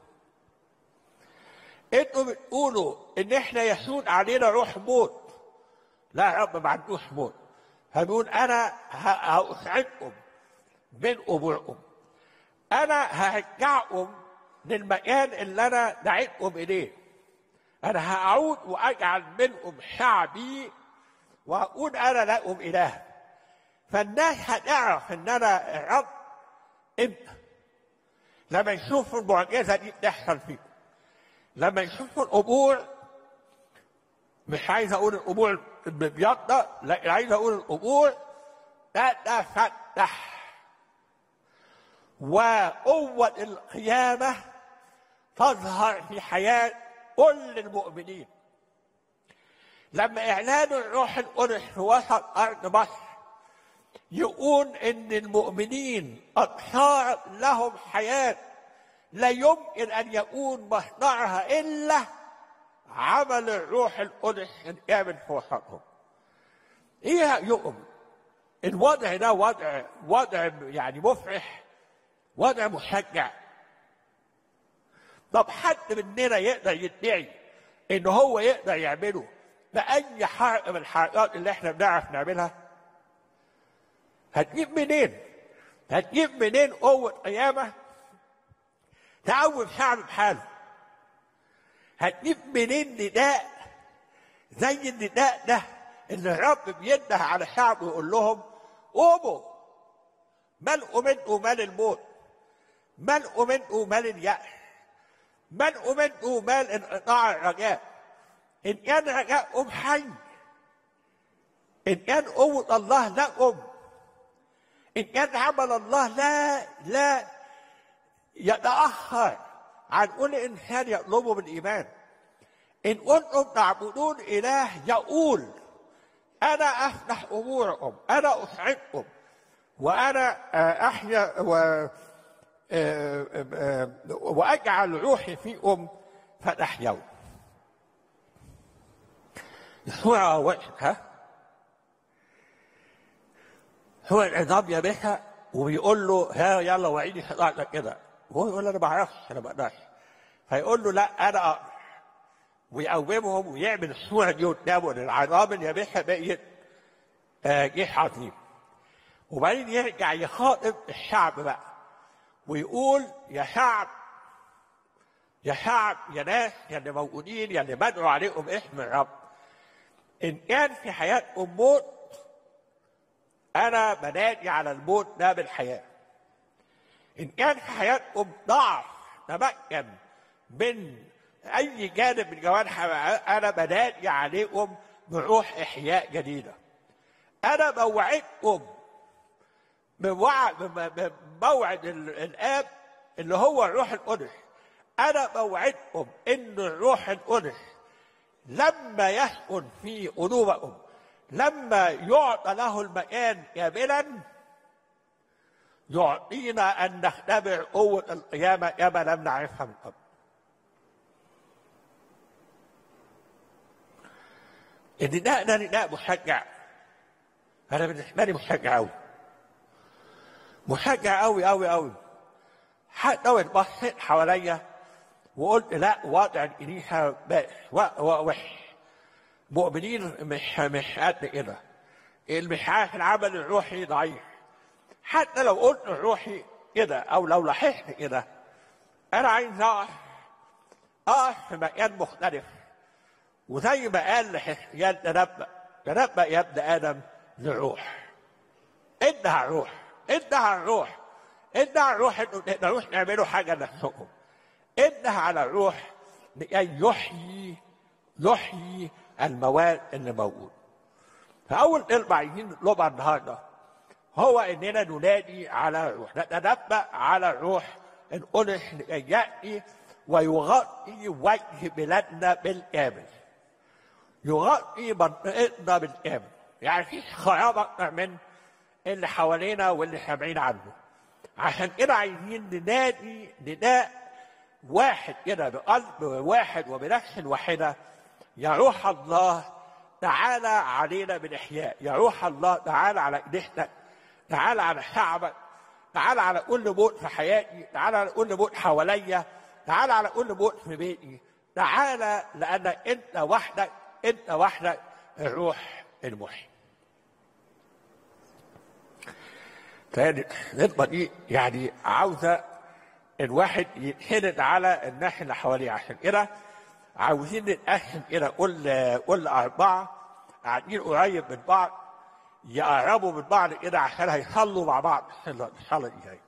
B: انتوا بتقولوا ان احنا يسود علينا روح موت لا يا رب ما عندوش موت فبيقول انا هاسعدكم من قبوركم انا هرجعكم للمكان اللي انا دعيتكم اليه انا هعود واجعل منكم شعبي واقول انا لكم اله فالناس هتعرف ان انا الرب امتى لما يشوفوا المعجزه دي بتحصل فيكم لما يشوفوا القبور مش عايز اقول القبور المبيضة لكن عايز اقول القبور تتفتح وقوة القيامة تظهر في حياة كل المؤمنين لما إعلان الروح القدس في وسط أرض مصر يقول إن المؤمنين قد صارت لهم حياة لا يمكن أن يكون مصدرها إلا عمل الروح القدس الكامل في وسطهم. إيه يؤم؟ الوضع ده وضع وضع يعني مفرح وضع مشجع طب حد مننا يقدر يدعي ان هو يقدر يعمله باي حركه من الحركات اللي احنا بنعرف نعملها هتجيب منين هتجيب منين قوه قيامه تعود شعب بحاله هتجيب منين نداء زي النداء ده اللي الرب بينده على شعبه ويقول لهم قوموا ملئوا منه مال الموت ملئوا منه مال اليأس ملئوا منه مال انقطاع الرجاء إن كان رجاءهم حي إن كان قوة الله لكم إن كان عمل الله لا لا يتأخر عن كل إنسان يطلبه بالإيمان إن كنتم تعبدون إله يقول انا افتح اموركم انا اسعدكم وانا آه، احيا و آه، آه، واجعل روحي فيكم فتحيون يسوع وقتها هو العظام يا باشا وبيقول له ها يلا وعيني حضرتك كده وهو يقول له انا ما اعرفش انا ما اقدرش فيقول له لا انا اقدر ويقومهم ويعمل الصوره دي قدامه العظام يا باشا بقيت آه، جيش عظيم وبعدين يرجع يخاطب الشعب بقى ويقول يا شعب يا شعب يا ناس يا اللي موجودين يا اللي بدعوا عليكم اسم الرب ان كان في حياتكم موت انا بنادي على الموت ده بالحياه ان كان في حياتكم ضعف تمكن من اي جانب من جوانح انا بنادي عليكم بروح احياء جديده انا بوعدكم بوعد بموعد ال- الاب اللي هو الروح القدس انا بوعدكم ان الروح القدس لما يسكن في قلوبكم لما يعطى له المكان كاملا يعطينا ان نختبر قوه القيامه كما لم نعرفها من قبل النداء ده نداء مشجع انا بالنسبه لي مشجع قوي مشجع قوي قوي قوي حتى لو بصيت حواليا وقلت لا وضع الكنيسه بائس و- و- وحش مؤمنين مش مش قد كده المشاعر العمل الروحي ضعيف حتى لو قلت الروحي كده او لو لاحظت كده انا عايز اقف اقف في مكان مختلف وزي ما قال لحسيان تنبأ تنبأ يا ابن ادم للروح انها الروح انها الروح انها الروح انه تقدروش تعملوا حاجه لنفسكم انها على الروح لكي يحيي يحيي المواد اللي موجود فاول كلمه عايزين نطلبها النهارده هو اننا ننادي على الروح نتنبأ على الروح القدس لكي ياتي ويغطي وجه بلادنا بالكامل يغطي منطقتنا بالكامل يعني في خراب اكتر من اللي حوالينا واللي سامعين عنه عشان كده عايزين ننادي نداء واحد كده بقلب واحد وبنفس واحده يا روح الله تعالى علينا بالاحياء يا روح الله تعالى على كنيستك تعالى على شعبك تعالى على كل موت في حياتي تعالى على كل موت حواليا تعالى على كل موت في بيتي تعالى لانك انت وحدك انت وحدك الروح المحيي تاني الخطبه دي يعني عاوزه الواحد يتحدد على الناس اللي حواليه عشان كده عاوزين نتقسم كده كل كل اربعه قاعدين قريب من بعض يقربوا من بعض كده عشان هيصلوا مع بعض في الصلاه دي جايه.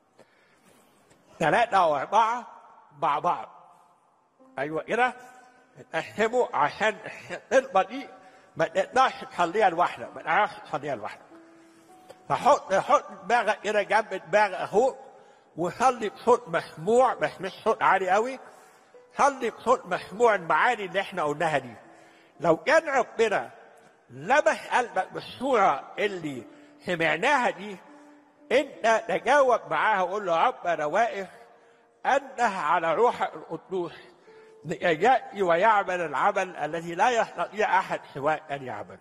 B: ثلاثه واربعه مع بعض ايوه كده نقسموا عشان الخطبه دي ما تقدرش تصليها لوحدك ما تعرفش تصليها لوحدك فحط حط دماغك كده جنب دماغك اهو وصلي بصوت مسموع بس مش صوت عالي قوي صلي بصوت مسموع المعاني اللي احنا قلناها دي لو كان ربنا لمس قلبك بالصوره اللي سمعناها دي انت تجاوب معاها وقول له يا رب انا واقف انه على روحك القدوس لكي ياتي ويعمل العمل الذي لا يستطيع احد سواء ان يعمله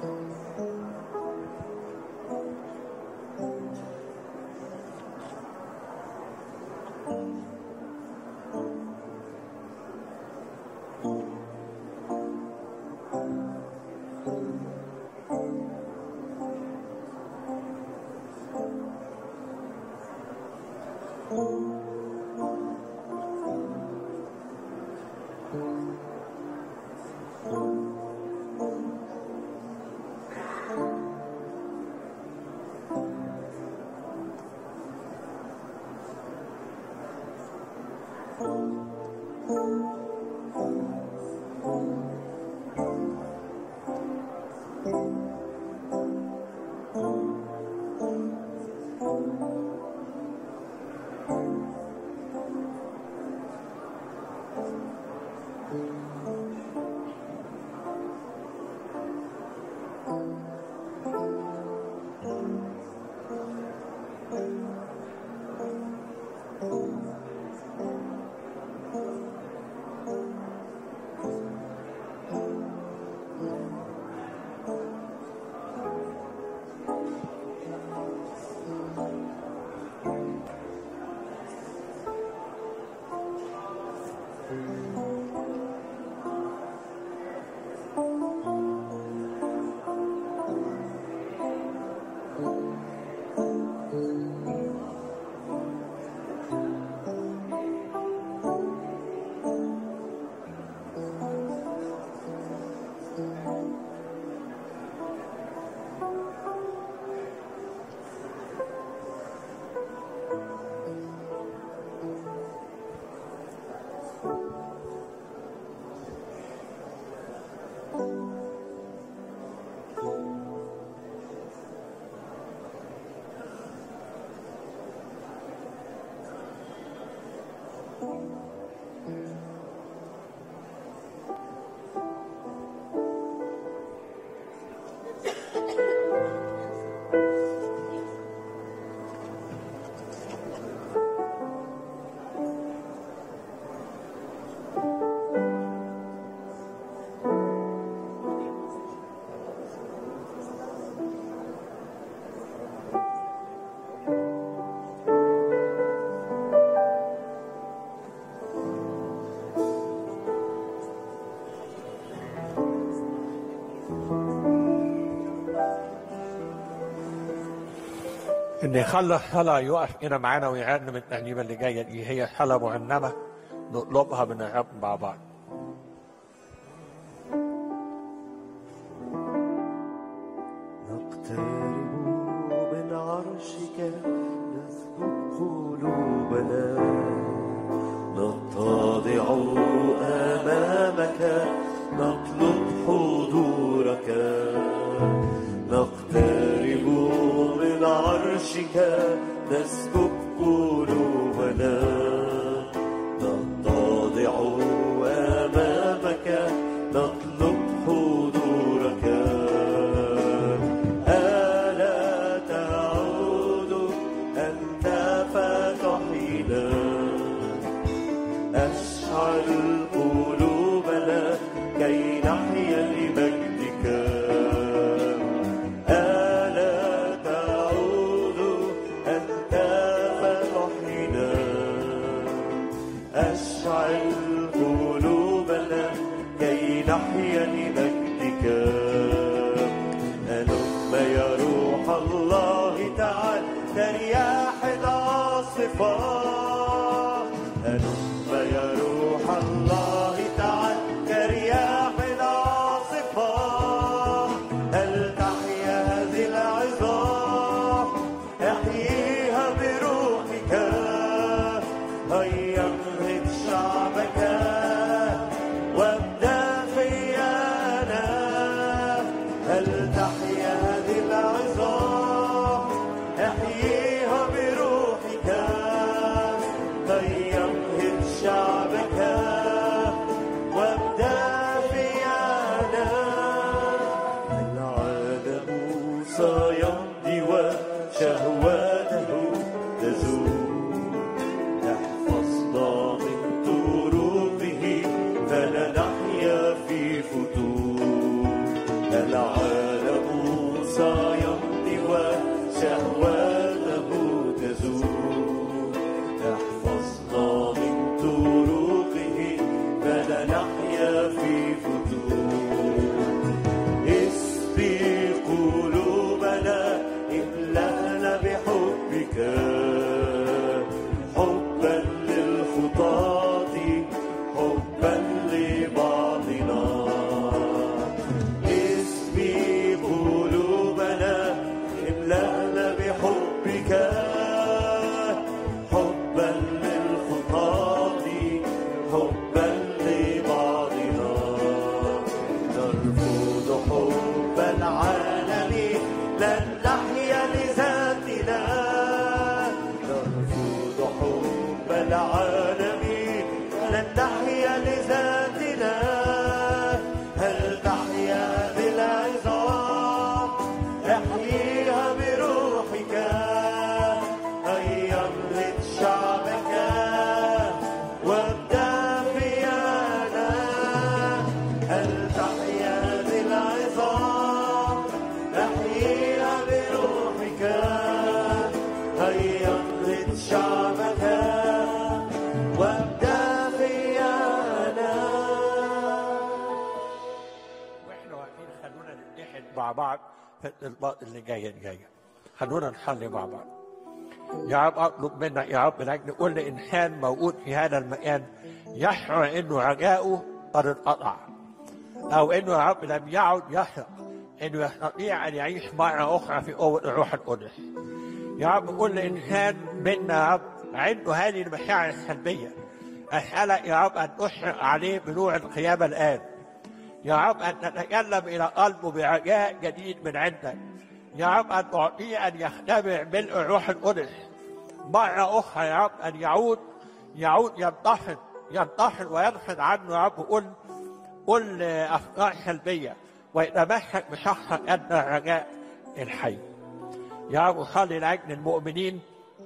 B: ان يخلي الصلاة يقف هنا معانا ويعلم الترنيمة اللي جاية دي هي صلاة مرنمة نطلبها من الرب مع بعض
A: نقترب من عرشك نسكب قلوبنا نتضع أمامك نطلب حضورك نقترب من عرشك نسكب قلوبنا نتضع أمامك نطلب حضورك ألا تعود أنت فتحينا أشعل قلوبنا كي نحيا لمجدك ألا تعود أنت فتحينا أشعل قلوبنا كي نحيا لمجدك هلم يا روح الله تعال كرياح العاصفة هلم يا روح الله تعال كرياح العاصفة هل تحيا هذه العظام احييها بروحك هيا انهض شعبك وابدا فيانا هل تحيا هذه العظام احييها بروحك هيا انهض شعبك وابدا فيانا العالم سيمضي وشهواته تزول احفظنا من طرقه فلا نحيا في فتور العالم
C: سيمضي وشهواته تزول احفظنا من طرقه فلا نحيا في فتور اسبي قلوبنا املأنا بحبك حبا للخطاة حبا لبعضنا اسبي قلوبنا املأنا بحبك حبا للخطاة حبا لبعضنا نرفض حب العالم لن نحيا لذاتنا نرفض حب العالم لن نحيا لذاتنا هل تحيا بالعظام احييها بروحك هيا املك شعبك وابدا فينا هل تحيا بالعظام احييها بروحك هيا املك شعبك وابدا فينا
B: واحنا واقفين خلونا نتحد مع بعض في الإطلاق اللي جايه الجايه خلونا نصلي مع بعض يا رب اطلب منك يا رب انك نقول لانسان موجود في هذا المكان يشعر انه رجاؤه قد انقطع او انه يا رب لم يعد يثق انه يستطيع ان يعيش مره اخرى في قوه الروح القدس يا رب كل انسان منا يا رب عنده هذه المشاعر السلبيه اسالك يا رب ان تشرق عليه بنور القيامه الان يا رب أن تتكلم إلى قلبه برجاء جديد من عندك يا رب أن تعطيه أن يختبر ملء الروح القدس مرة أخرى يا رب أن يعود يعود ينتفض ينتفض وينفض عنه يا رب كل كل أفكار سلبية ويتمسك بشخصك أنت الرجاء الحي يا رب صلي لأجل المؤمنين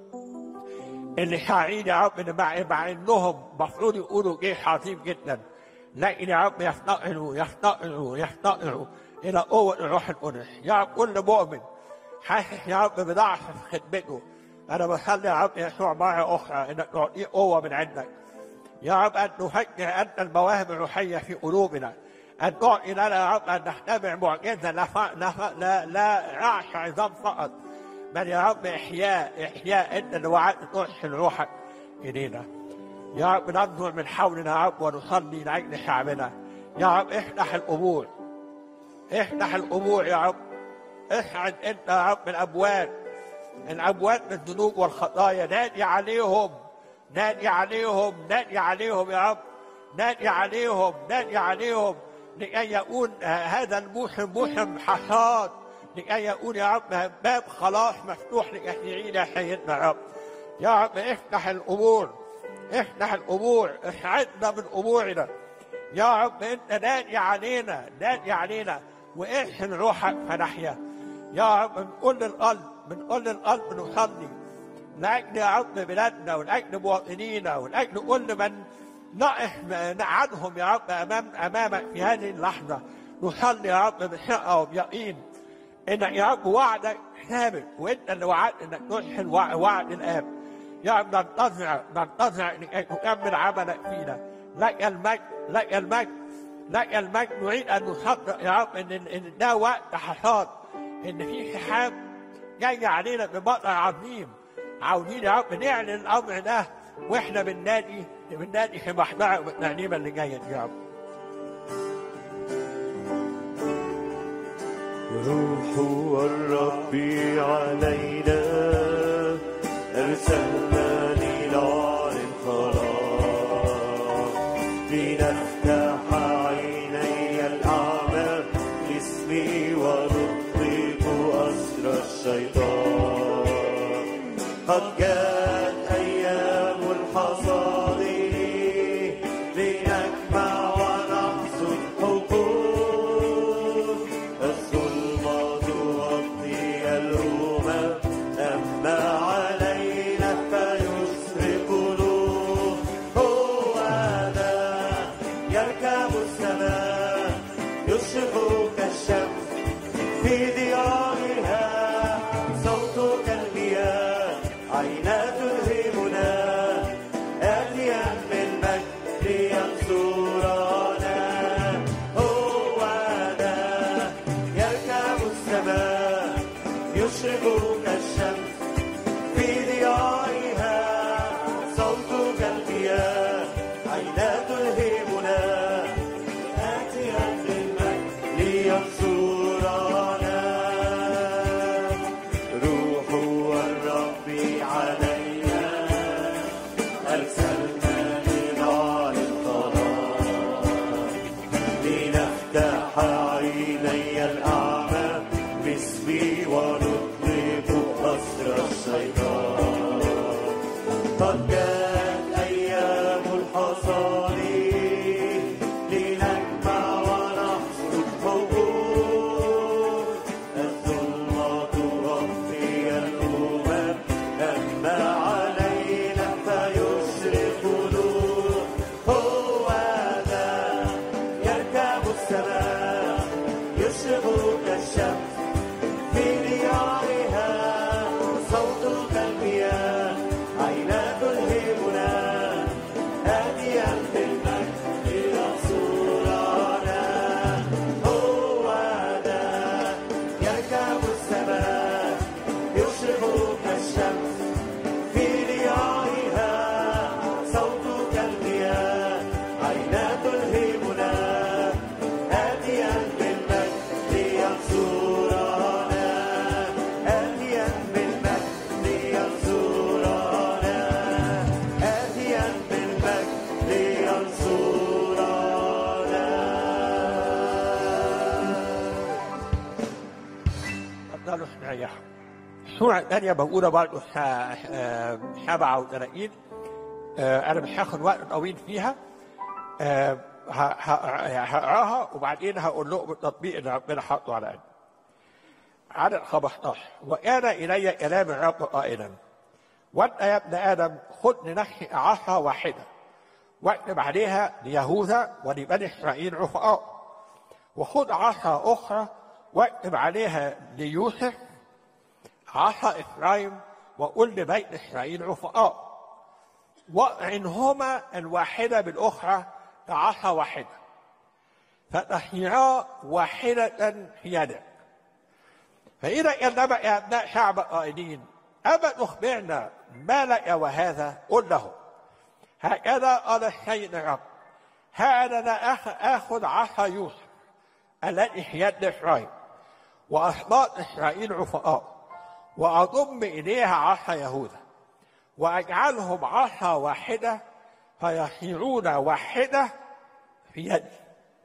B: اللي شاعرين يا رب ان مع, مع انهم المفروض يقولوا جيش عظيم جدا لكن يا رب يفتقروا يفتقروا يفتقروا الى قوه الروح القدس يا رب كل مؤمن حاسس يا رب بضعف في خدمته انا بصلي يا رب يسوع مره اخرى انك تعطيه قوه من عندك يا رب ان تفجر انت المواهب الروحيه في قلوبنا ان تعطي لنا يا رب ان نختبر معجزه لا ف... لا ف... لا, لا رعش عظام فقط بل يا رب احياء احياء انت اللي وعدت ترسل روحك الينا يا رب ننظر من حولنا يا رب ونصلي لاجل شعبنا يا رب افتح الامور افتح الامور يا رب اسعد انت يا رب الابواب الابواب من الذنوب والخطايا نادي عليهم نادي عليهم نادي عليهم يا رب نادي عليهم نادي عليهم لكي يكون هذا الموسم موسم حصاد لكي يكون يا رب باب خلاص مفتوح لكثيرين يا سيدنا يا رب يا رب افتح الامور افتح الامور اسعدنا من امورنا يا رب انت نادي علينا نادي علينا واحسن روحك فنحيا يا رب من كل القلب من كل القلب نصلي لاجل يا رب بلادنا ولاجل مواطنينا ولاجل كل من نقف نقعدهم يا رب امام امامك في هذه اللحظه نصلي يا رب بثقه وبيقين انك يا رب وعدك ثابت وانت اللي وعدت انك تشهد وعد الاب يا رب ننتظر ننتظر انك تكمل عملك فينا لك المجد لك المجد لك المجد نريد ان نصدق يا رب ان ان ده وقت حصاد ان في سحاب جاي علينا بمطر عظيم عاوزين يا رب نعلن الامر ده واحنا بننادي بننادي في محضرك بالتعليمه اللي جايه دي يا رب
C: روح الرب علينا أرسلنا لنعلن خلاص لنفتح عيني الأعمى لاسمي ونطلق أسر الشيطان قد جاءت أيام الحصاد لنجمع ونحصد حقوق الظلمة تغطي الأمم أما علينا فيشرق نور هو ذا يركب السماء يشرق كالشمس في ضياء يشرق كالشمس في ضيائها صوتك المياه عينا تلهمنا آتيا بالمجد لينصرنا روح الرب علينا أرسلنا لنار القرار لنفتح عيني الأعمى باسمي ونطلق أسر الشيطان قد جاءت أيام الحصاد لنجمع ونحصد حقوق الظلمة تغطي الأمم أما علينا فيشرق نور هو ذا يركب السماء يشرق كالشمس في رياحها صوتك المياه عينا تلهمنا هاديا بالمجد لينصرنا هو ذا يركب السماء يشرق كالشمس في رياحها صوتك المياه عينا تلهمنا هاديا بالمجد لينصرنا هاديا بالمجد لينصرنا هاديا بالمجد لينصرنا
B: اتفضلوا استريحوا الصورة الثانية موجودة برضه سبعة وثلاثين أنا مش هاخد وقت طويل فيها آه، ه- ه- هقراها وبعدين هقول لكم التطبيق اللي ربنا حاطه على قلبي. عدد 15 وكان إلي كلام الرب قائلا وأنت يا ابن آدم خذ لنفسك عصا واحدة واكتب عليها ليهوذا ولبني إسرائيل رفقاء وخذ عصا أخرى واكتب عليها ليوسف عصا إفرايم وقل لبيت إسرائيل رفقاء وعنهما الواحدة بالأخرى كعصا واحدة فتصيرا واحدة في يدك فإذا كلم أبناء شعب قائلين أما تخبرنا ما لك وهذا قل له هكذا قال السيد الرب هذا لا أخ- آخذ عصا يوسف التي في يد إسرائيل وأسباط إسرائيل رفقاء وأضم إليها عصا يهوذا وأجعلهم عصا واحدة فيصيرون واحدة في يدي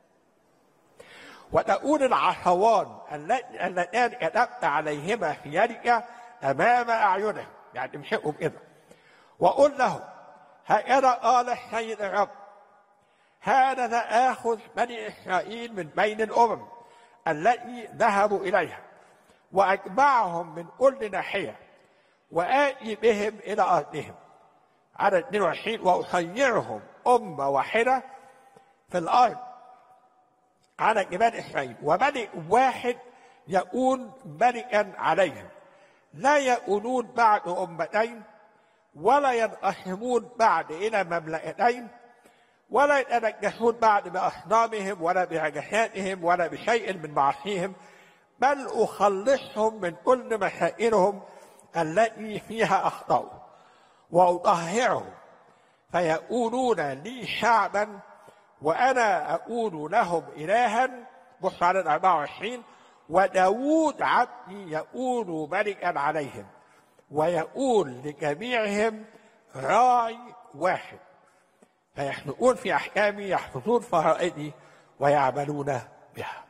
B: وتكون العصوان اللت- اللتان كتبت عليهما في يدك أمام أعينهم يعني تمسكهم كده وقل له هكذا قال السيد الرب هذا آخذ بني إسرائيل من بين الأمم التي ذهبوا إليها وأجمعهم من كل ناحية وآتي بهم إلى أرضهم عدد 22 وأخيرهم أمة واحدة في الأرض على جبال إسرائيل وملك واحد يكون ملكا عليهم لا يكونون بعد أمتين ولا ينقسمون بعد إلى مملكتين ولا يتنجسون بعد بأصنامهم ولا بعجساتهم ولا بشيء من معاصيهم بل أخلصهم من كل مشاكلهم التي فيها أخطأوا وأطهرهم فيكونون لي شعبا وأنا أكون لهم إلها بص على 24 وداود عبدي يكون ملكا عليهم ويكون لجميعهم راعي واحد فيحنقون في أحكامي يحفظون فرائدي ويعملون بها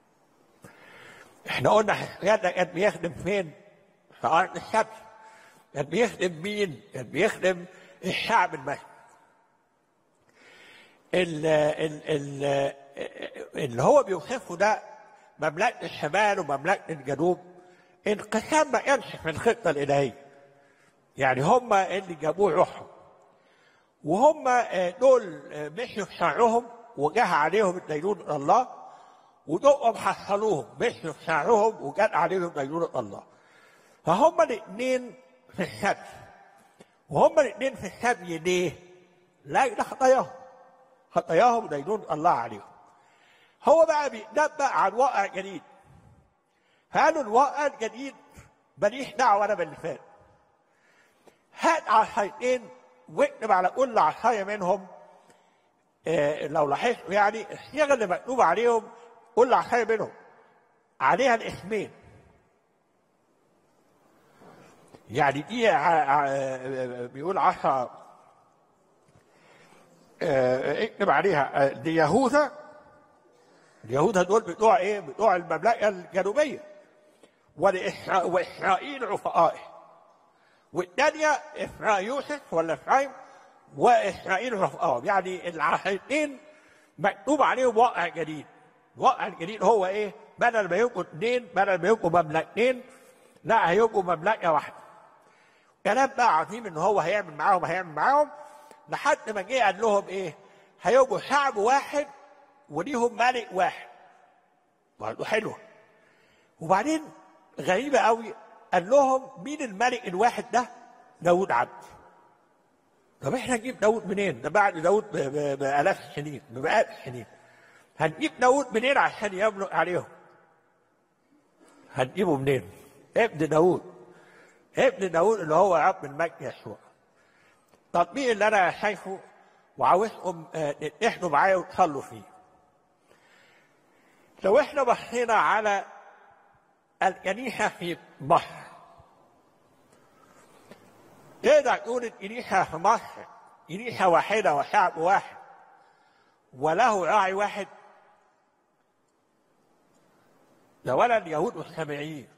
B: احنا قلنا حسيانا كان بيخدم فين؟ في أرض الشمس كان بيخدم مين؟ كان بيخدم الشعب المسلم ال ال ال اللي هو بيوصفه ده مملكة الشمال ومملكة الجنوب انقسام ما كانش في الخطة الإلهية يعني هم اللي جابوه روحهم وهم آه، دول آه، مشوا في شعرهم وجه عليهم الدينون الله ودول حصلوهم مشوا في شعرهم وجاء عليهم دينون الله فهم الاثنين في السبي وهم الاثنين في السبي ليه؟ لا ده خطاياهم خطاياهم دينون الله عليهم هو بقى بيتنبأ عن واقع جديد فقالوا الواقع الجديد ماليش دعوه انا باللي فات هات عصايتين واكتب على كل عصايه منهم آه، لو لاحظتوا يعني الصيغه اللي مكتوب عليهم كل عصايه منهم عليها الاسمين يعني دي ع- ع- بيقول عصا آه، اكتب عليها آه، دي يهوذا اليهوذا دول بتوع ايه؟ بتوع المملكه الجنوبيه والإسرا- واسرائيل عفائه والثانيه افرايم يوسف ولا افرايم واسرائيل عفائه يعني العهدين مكتوب عليهم واقع جديد الواقع الجديد هو ايه؟ بدل ما يبقوا اثنين بدل ما يبقوا مملكتين لا هيبقوا مملكه واحده كلام بقى عظيم ان هو هيعمل معاهم هيعمل معاهم لحد ما جه قال لهم ايه؟ هيبقوا شعب واحد وليهم ملك واحد. برضه حلوه. وبعدين غريبه قوي قال لهم مين الملك الواحد ده؟ داود عبد. طب احنا نجيب داود منين؟ ده بعد داود ب- ب- بآلاف السنين بمئات السنين. هنجيب داود منين عشان يملك عليهم؟ هنجيبه منين؟ ابن داود ابن داود اللي هو رب المجد يسوع التطبيق اللي انا شايفه وعاوزكم آه، تتحدوا معايا وتصلوا فيه لو احنا بصينا على الكنيسه في مصر تقدر تقول الكنيسه في مصر كنيسه واحده وشعب واحد وله راعي واحد ده ولا اليهود والسامعيين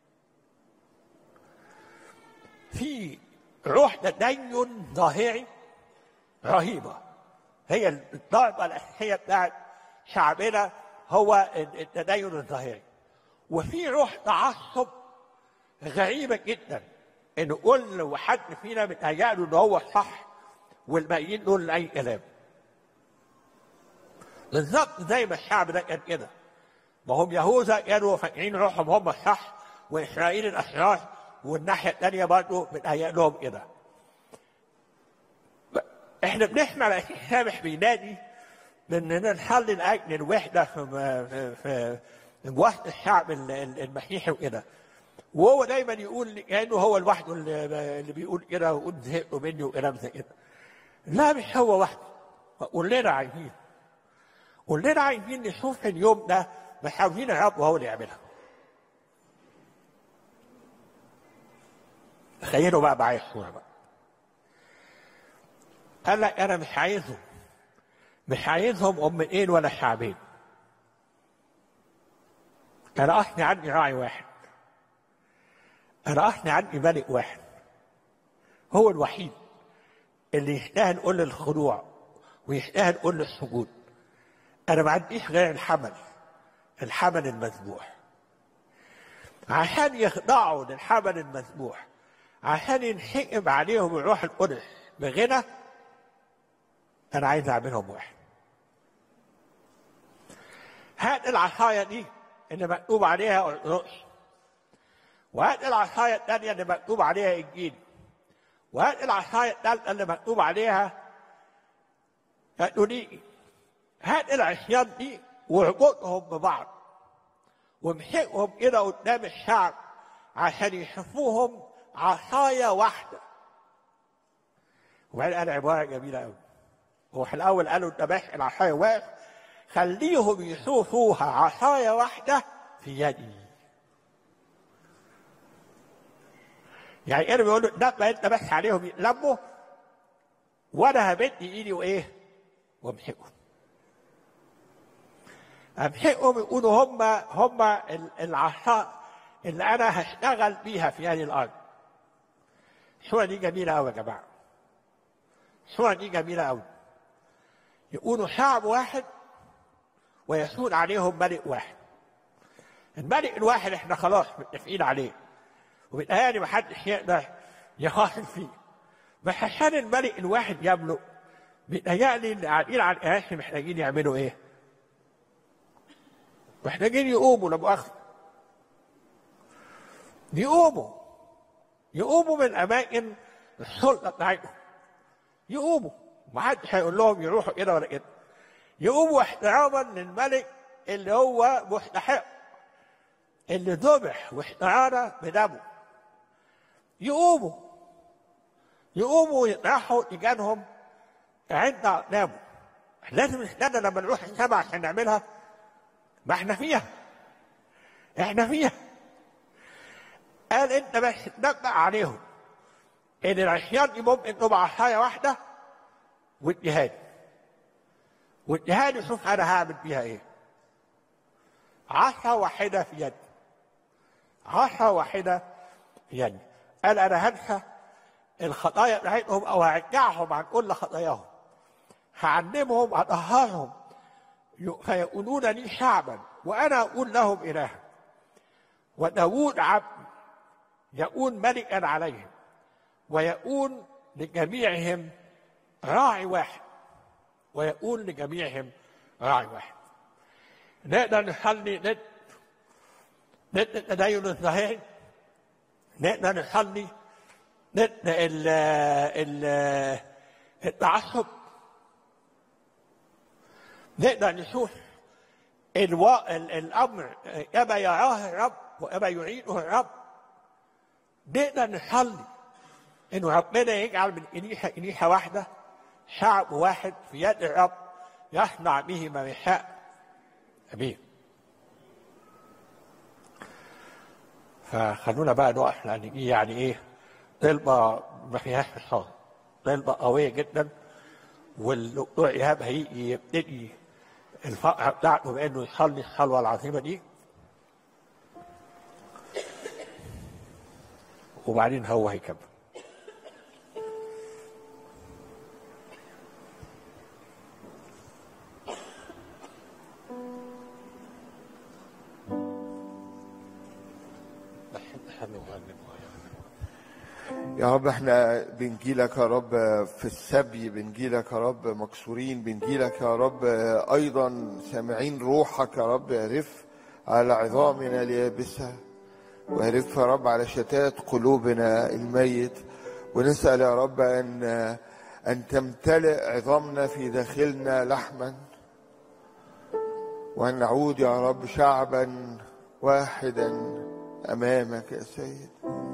B: في روح تدين ظاهري رهيبة هي الضربة الأساسية بتاعت شعبنا هو التدين الظاهري وفي روح تعصب غريبة جدا إن كل واحد فينا متهيأله إن هو الصح والباقيين دول أي كلام بالظبط زي ما الشعب ده كان كده ما هم يهوذا كانوا فاكرين روحهم هم الصح واسرائيل الاشرار والناحيه الثانيه برضه متهيأ لهم كده. احنا بنسمع الاسيس سامح بينادي باننا نصلي لاجل الوحده في في في وسط الشعب ال- ال- المسيحي وكده. وهو دايما يقول كانه هو لوحده اللي اللي بيقول كده ويقول زهقوا مني وكلام زي كده. لا مش هو وحده. كلنا عايزين. كلنا عايزين نشوف اليوم ده محاولين الرب وهو اللي يعملها. تخيلوا بقى معايا الصورة بقى. قال لك أنا مش عايزهم مش عايزهم أمتين ولا شعبين. أنا أصلي عندي راعي واحد. أنا أصلي عندي ملك واحد. هو الوحيد اللي يستاهل كل الخضوع ويستاهل كل السجود. أنا ما عنديش غير الحمل الحمل المذبوح. عشان يخضعوا للحمل المذبوح عشان ينحكم عليهم الروح القدس بغنى انا عايز اعملهم واحد هات العصايه دي اللي مكتوب عليها ارثوذكس وهات العصايه الثانيه اللي مكتوب عليها انجيل وهات العصايه الثالثه اللي مكتوب عليها كاثوليكي هات العصيان دي واربطهم ببعض وامسكهم كده قدام الشعب عشان يشوفوهم عصاية واحدة وبعدين قال عبارة جميلة قوي هو في الأول قالوا أنت ماسك العصاية واقف خليهم يشوفوها عصاية واحدة في يدي يعني كانوا بيقولوا لما أنت بس عليهم يتلموا وأنا همد إيدي وإيه وامسكهم امسكهم يقولوا هم هم العصا اللي انا هشتغل بيها في هذه الارض. الصوره دي جميله قوي يا جماعه. الصوره دي جميله قوي. يقولوا شعب واحد ويسود عليهم ملك واحد. الملك الواحد احنا خلاص متفقين عليه. وبالتالي ما حدش يقدر يخاطر فيه. بس عشان الملك الواحد يملك بيتهيألي اللي قاعدين على الكراسي محتاجين يعملوا ايه؟ محتاجين يقوموا لا مؤاخذة يقوموا يقوموا من أماكن السلطة بتاعتهم يقوموا ما حدش هيقول لهم يروحوا كده ولا كده يقوموا احتراما للملك اللي هو مستحق اللي ذبح واحترانا بدمه يقوموا يقوموا يطرحوا لجانهم عند أقدامه لازم احنا لما نروح السما عشان نعملها ما احنا فيها احنا فيها قال انت بس تنبأ عليهم ان العصيان دي ممكن تبقى عصايه واحده واديها لي واديها لي شوف انا هعمل بيها ايه عصا واحده في يدي عصا واحده في يدي قال انا هنسى الخطايا بتاعتهم او هرجعهم عن كل خطاياهم هعلمهم اطهرهم فيقولون لي شعبا وانا اقول لهم الها وداود عبد يكون ملكا عليهم ويكون لجميعهم راعي واحد ويكون لجميعهم راعي واحد نقدر نصلي ضد ضد التدين الظاهري نقدر نصلي ضد ال ال التعصب نقدر نشوف الوا... ال- الامر كما يراه الرب وكما يعيده الرب نقدر نصلي انه ربنا يجعل من كنيسه كنيسه واحده شعب واحد في يد الرب يصنع به ما يشاء امين فخلونا بقى نقف لان دي يعني ايه طلبه ما فيهاش فصال طلبه قويه جدا والدكتور ايهاب هيجي يبتدي الفقره بتاعته بانه يصلي الصلوه العظيمه دي وبعدين هو هيكمل
D: يا رب احنا بنجيلك يا رب في السبي بنجيلك يا رب مكسورين بنجيلك يا رب ايضا سامعين روحك يا رب يرف على عظامنا اليابسة ويرف يا رب على شتات قلوبنا الميت ونسأل يا رب ان ان تمتلئ عظامنا في داخلنا لحما وان نعود يا رب شعبا واحدا امامك يا سيد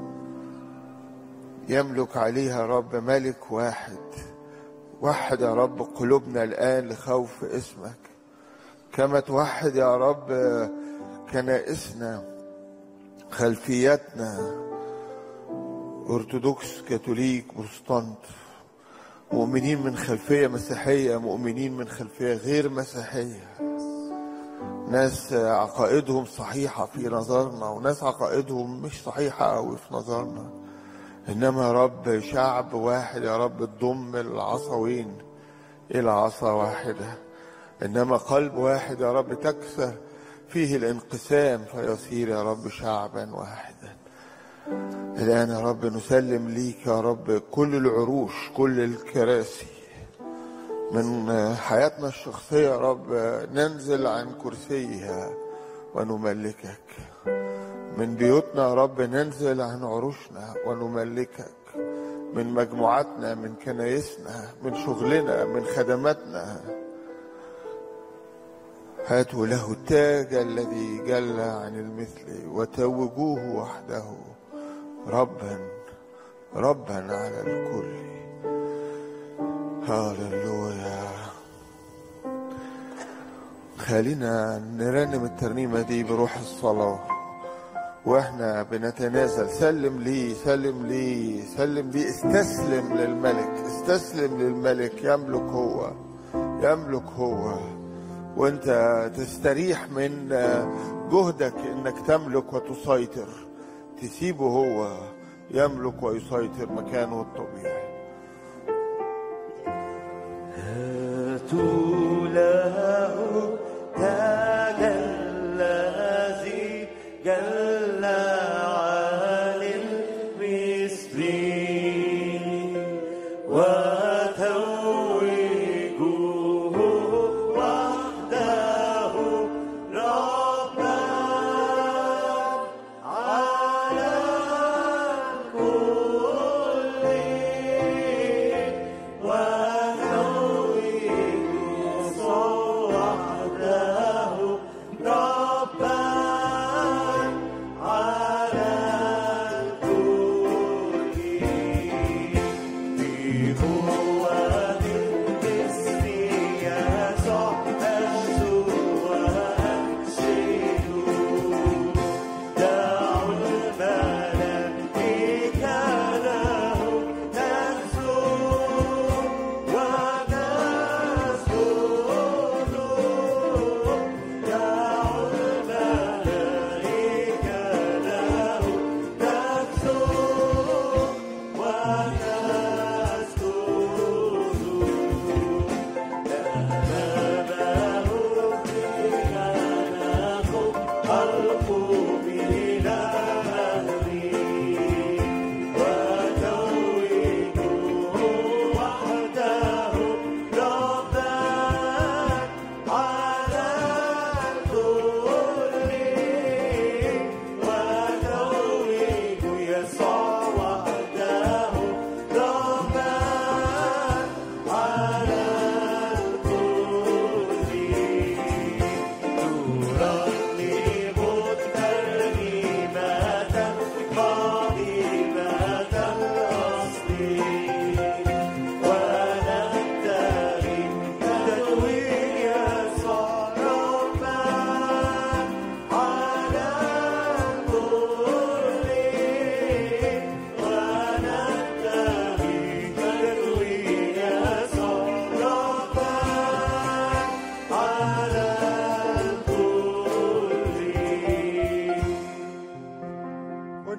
D: يملك عليها يا رب ملك واحد وحد يا رب قلوبنا الآن لخوف اسمك كما توحد يا رب كنائسنا خلفياتنا أرثوذكس كاثوليك بروتستانت مؤمنين من خلفية مسيحية مؤمنين من خلفية غير مسيحية ناس عقائدهم صحيحة في نظرنا وناس عقائدهم مش صحيحة أوي في نظرنا إنما يا رب شعب واحد يا رب تضم العصوين إلى عصا واحدة إنما قلب واحد يا رب تكسى فيه الانقسام فيصير يا رب شعبا واحدا الآن يا رب نسلم ليك يا رب كل العروش كل الكراسي من حياتنا الشخصية يا رب ننزل عن كرسيها ونملكك من بيوتنا يا رب ننزل عن عروشنا ونملكك من مجموعاتنا من كنايسنا من شغلنا من خدماتنا هاتوا له التاج الذي جل عن المثل وتوجوه وحده ربا ربا على الكل هاللويا خلينا نرنم الترنيمة دي بروح الصلاة واحنا بنتنازل سلم لي سلم لي سلم لي استسلم للملك استسلم للملك يملك هو يملك هو وانت تستريح من جهدك انك تملك وتسيطر تسيبه هو يملك ويسيطر مكانه الطبيعي
C: هاتوا له تاج الذي جل عن المثل وتوجوه وحده ربا على الكل وتوجوه وحده ربا على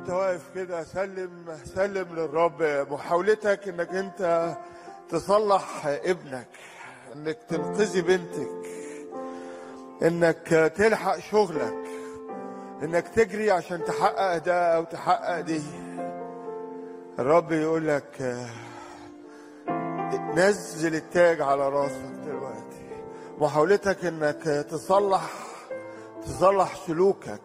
D: وانت واقف كده سلم سلم للرب محاولتك انك انت تصلح ابنك انك تنقذي بنتك انك تلحق شغلك انك تجري عشان تحقق ده او تحقق دي الرب يقول لك آه، نزل التاج على راسك دلوقتي محاولتك انك تصلح تصلح سلوكك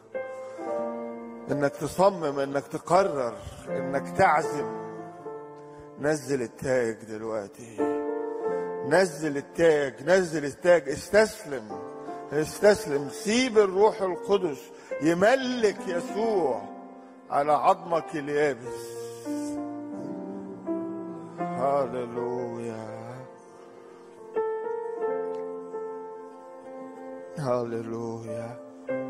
D: انك تصمم انك تقرر انك تعزم نزل التاج دلوقتي نزل التاج نزل التاج استسلم استسلم سيب الروح القدس يملك يسوع على عظمك اليابس هاللويا هاللويا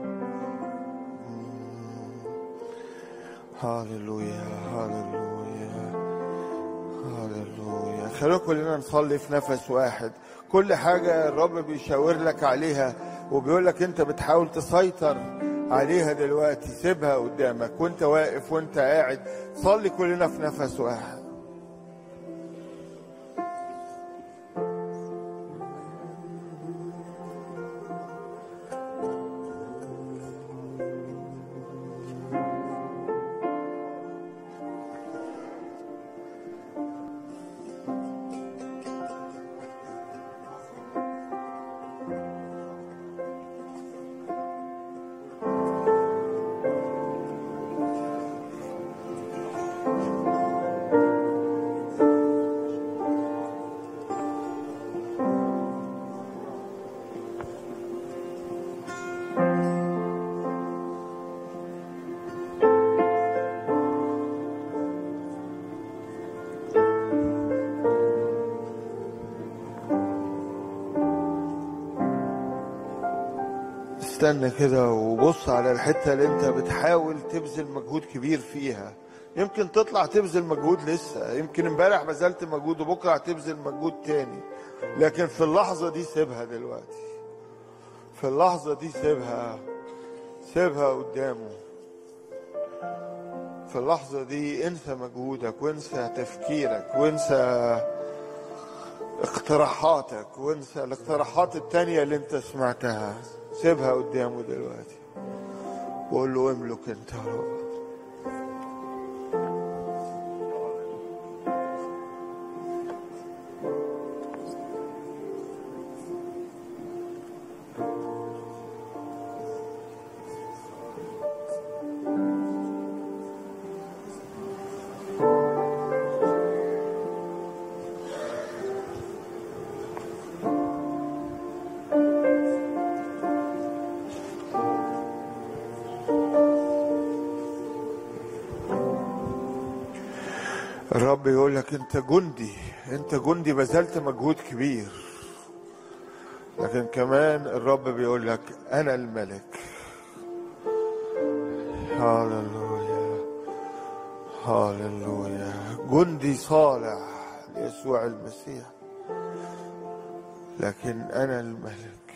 D: هاللويا هاللويا هاللويا خلونا كلنا نصلي في نفس واحد كل حاجة الرب بيشاور لك عليها وبيقول لك انت بتحاول تسيطر عليها دلوقتي سيبها قدامك وانت واقف وانت قاعد صلي كلنا في نفس واحد استنى كده وبص على الحتة اللي انت بتحاول تبذل مجهود كبير فيها يمكن تطلع تبذل مجهود لسه يمكن امبارح بذلت مجهود وبكره هتبذل مجهود تاني لكن في اللحظة دي سيبها دلوقتي في اللحظة دي سيبها سيبها قدامه في اللحظة دي انسى مجهودك وانسى تفكيرك وانسى اقتراحاتك وانسى الاقتراحات التانية اللي انت سمعتها سيبها قدامه دلوقتي وقول له املك انت يا رب الرب يقول لك انت جندي انت جندي بذلت مجهود كبير لكن كمان الرب بيقول لك انا الملك هاللويا هاللويا جندي صالح ليسوع المسيح لكن انا الملك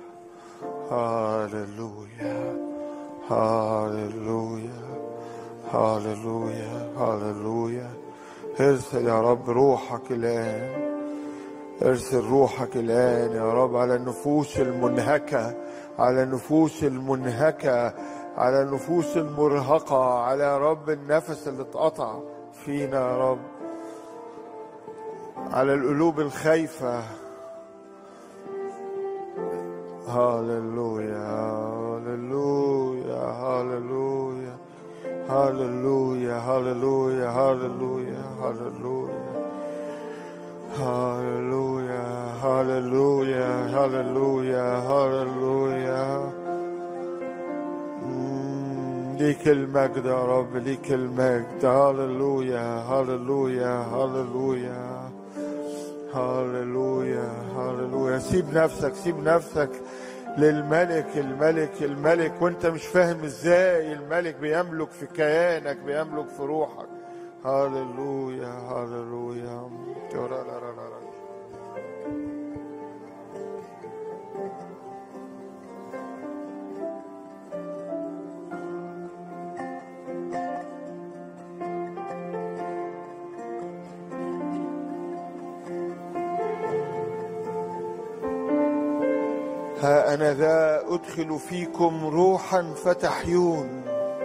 D: هاللويا هاللويا هاللويا هاللويا ارسل يا رب روحك الآن ارسل روحك الآن يا رب على النفوس المنهكة على النفوس المنهكة على النفوس المرهقة على يا رب النفس اللي اتقطع فينا يا رب على القلوب الخايفة هاللويا هاللويا هاللويا هاللويا هاللويا هاللويا هاللويا هاللويا هاللويا هاللويا هاللويا مم، ليك المجد يا رب ليك المجد هاللويا هاللويا هاللويا هاللويا هاللويا سيب نفسك سيب نفسك للملك الملك الملك وانت مش فاهم ازاي الملك بيملك في كيانك بيملك في روحك هاللويا هاللويا ها أنا ذا أدخل فيكم روحا فتحيون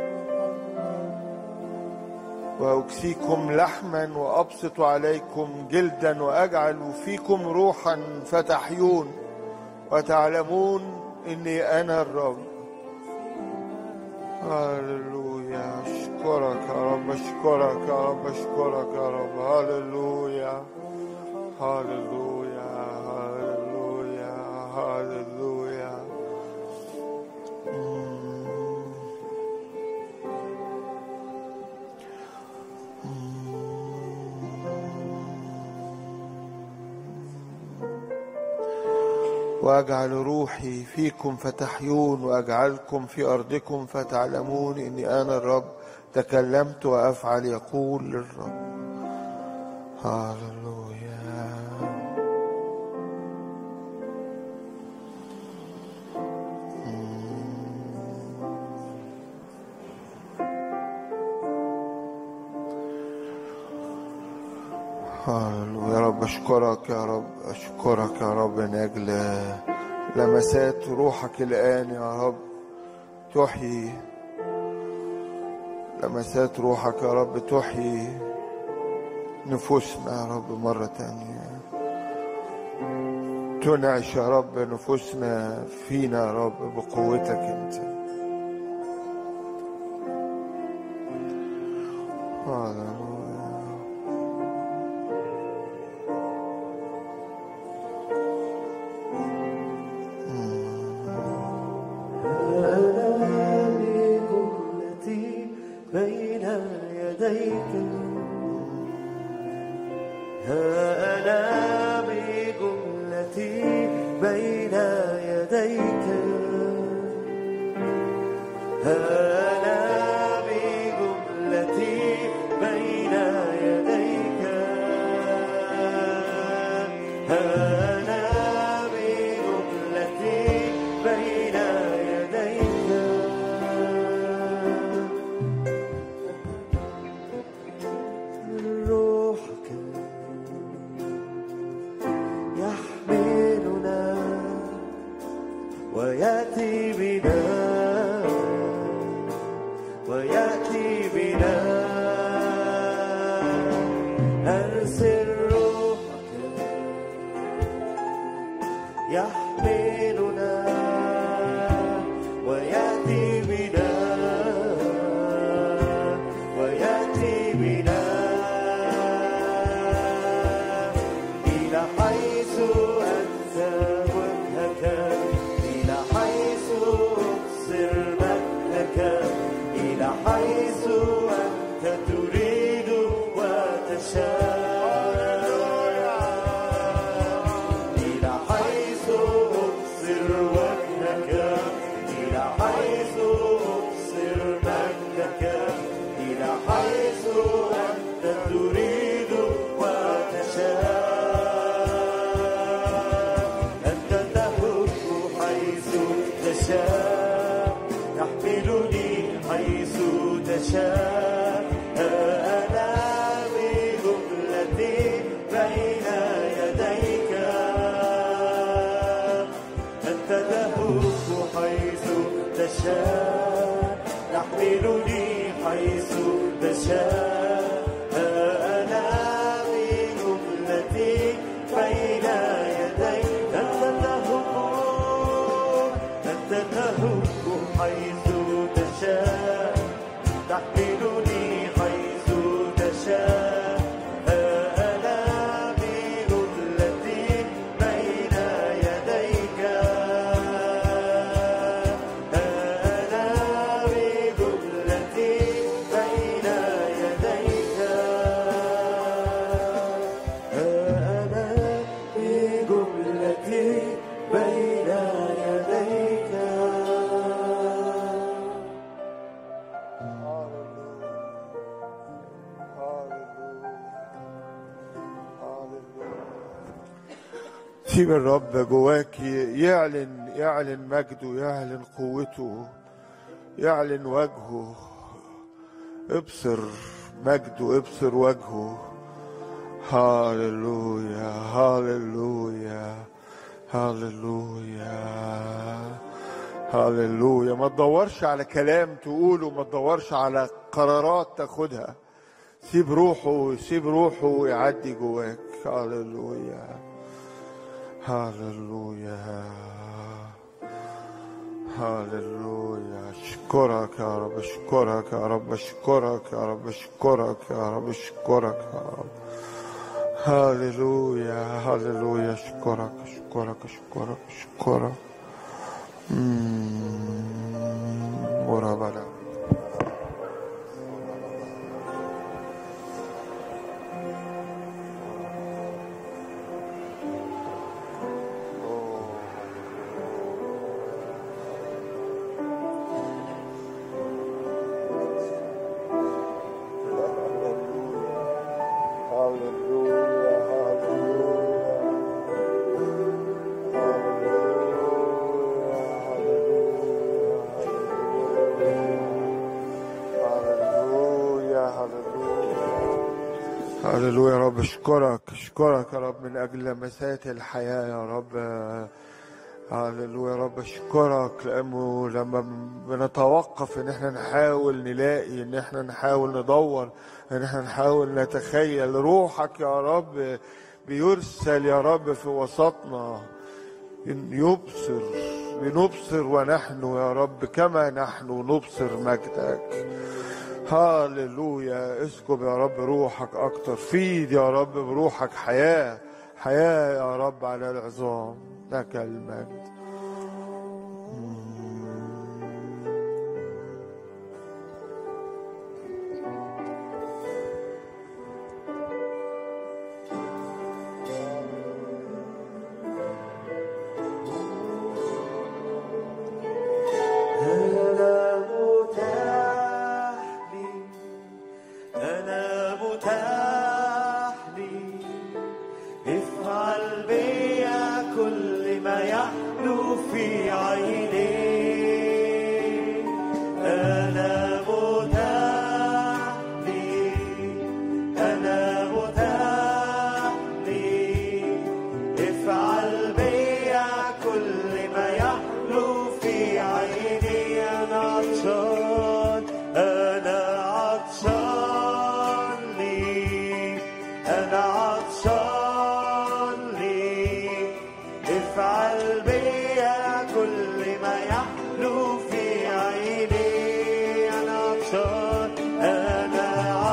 D: وأكسيكم لحما وأبسط عليكم جلدا وأجعل فيكم روحا فتحيون وتعلمون إني أنا الرب هللويا أشكرك يا رب أشكرك يا رب أشكرك يا رب هللويا هللويا هللويا هللويا واجعل روحي فيكم فتحيون واجعلكم في ارضكم فتعلمون اني انا الرب تكلمت وافعل يقول الرب هللويا هللويا يا رب اشكرك يا رب اشكرك يا رب من اجل لمسات روحك الان يا رب تحيي لمسات روحك يا رب تحيي نفوسنا يا رب مرة تانية تنعش يا رب نفوسنا فينا يا رب بقوتك انت هللويا
C: أنا بجملتي بين يديك ها أنا بجملتي بين يديك ها أنا بجملتي بين يديك ها أنا بجملتي بين يديك روحك يحملنا ويأتي بنا ويأتي بنا أرسل روحك يحملنا ويأتي بنا ويأتي بنا إلى حيث أنت وجهك إلى حيث أبصر مجدك إلى حيث أنت تريد وتشاء إلى حيث أبصر وجهك إلى حيث أبصر مجدك إلى حيث أنت تريد وتشاء أنت تهب حيث تشاء تحملني حيث تشاء ها أنا بجملتي بين يديك أنت تهب حيث تشاء تحملني حيث تشاء ها أنا بجملتي بين يديك أنت تهب أنت تهب حيث تشاء تحملني حيث تشاء ها أنا بجملتي بين يديك ها أنا بجملتي بين يديك ها أنا بجملتي بين يديك
D: سيب الرب جواك يعلن يعلن مجده يعلن قوته يعلن وجهه ابصر مجده ابصر وجهه هاللويا هاللويا هللويا هللويا ما تدورش على كلام تقوله ما تدورش على قرارات تاخدها سيب روحه سيب روحه يعدي جواك هللويا هللويا هللويا اشكرك يا رب اشكرك يا رب اشكرك يا رب اشكرك يا رب اشكرك يا رب هللويا هللويا اشكرك اشكرك اشكرك اشكرك مم. وربنا هللويا هللويا هللويا يا رب اشكرك اشكرك يا رب من اجل لمسات الحياه يا رب هللويا يا رب اشكرك لانه لما بنتوقف ان احنا نحاول نلاقي ان احنا نحاول ندور ان احنا نحاول نتخيل روحك يا رب بيرسل يا رب في وسطنا يبصر بنبصر ونحن يا رب كما نحن نبصر مجدك هاللويا اسكب يا رب روحك اكتر فيد يا رب بروحك حياة حياة يا رب على العظام لك المجد
C: أنا متاح لي أنا متاح لي افعل بيا كل ما يحلو في عيني أنا متاح لي أنا متاح لي افعل بيا كل ما يحلو في عيني أنا عطشان أنا عطشان لي أنا عطشان لي افعل بيا كل ما يحلو في عيني أنا عطشان أنا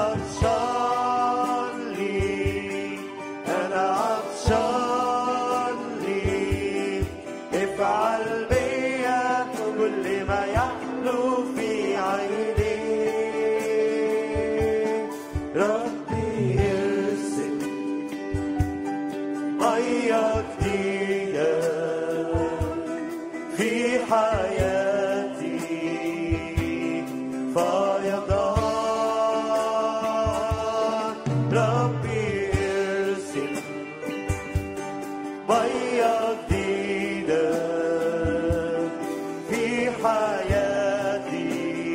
C: عطشان لي أنا عطشان لي افعل بيا كل ما يحلو في عيني ربي ارسل مية جديدة في حياتي فيضان ربي ارسل مية جديدة في حياتي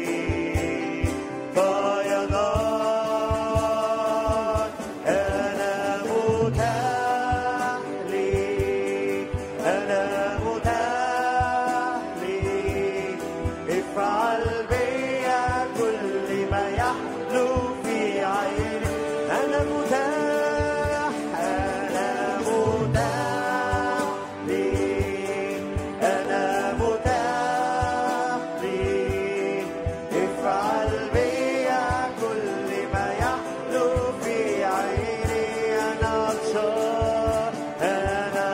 C: فيضان أنا متاح لي أنا متاح لي افعل بيا كل ما يحلو في عيني أنا متاح أنا متاح لي أنا متاح لي افعل بيا كل ما يحلو في عيني أنا عطشان أنا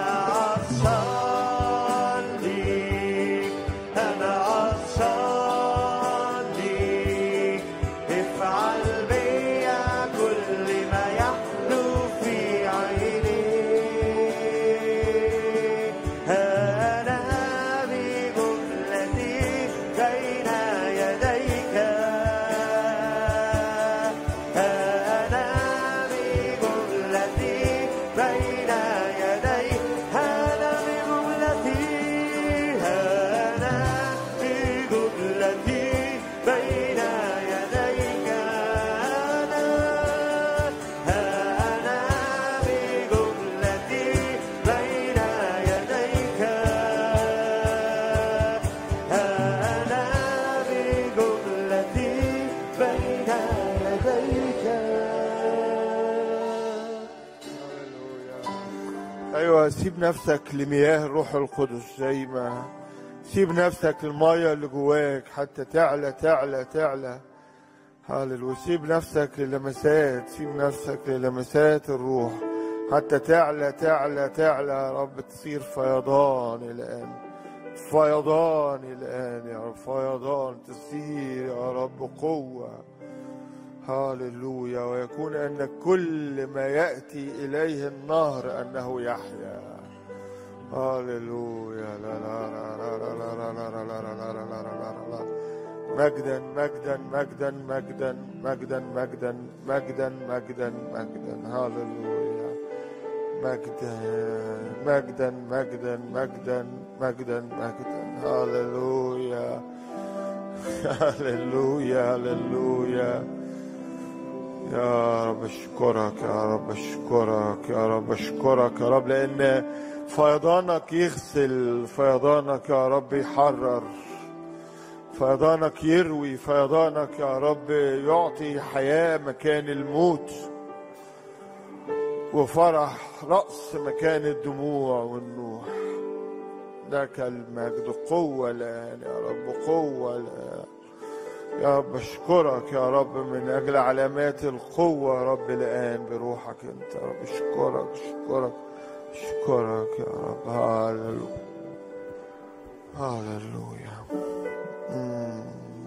C: عطشان ليك أنا عطشان ليك افعل
D: ايوه سيب نفسك لمياه الروح القدس زي ما سيب نفسك المية اللي جواك حتى تعلى تعلى تعلى هاللويا سيب نفسك للمسات سيب نفسك للمسات الروح حتى تعلى تعلى تعلى يا رب تصير فيضان الآن فيضان الآن يا رب فيضان تصير يا رب قوة هاللويا ويكون أن كل ما يأتي إليه النهر أنه يحيا هاللويا لا لا لا لا لا لا لا لا لا لا لا لا لا لا لا مجدا مجدا مجدا مجدا مجدا مجدا مجدا مجدا مجدا هاللويا مجدا مجدا مجدا مجدا مجدا مجدا هاللويا هاللويا هاللويا يا رب اشكرك يا رب اشكرك يا رب اشكرك يا رب لان فيضانك يغسل فيضانك يا رب يحرر فيضانك يروي فيضانك يا رب يعطي حياة مكان الموت وفرح رأس مكان الدموع والنوح لك المجد قوة الآن يا رب قوة الآن يا رب اشكرك يا رب من اجل علامات القوه يا رب الان بروحك انت يا رب اشكرك اشكرك اشكرك يا رب هاللويا هاللويا مم.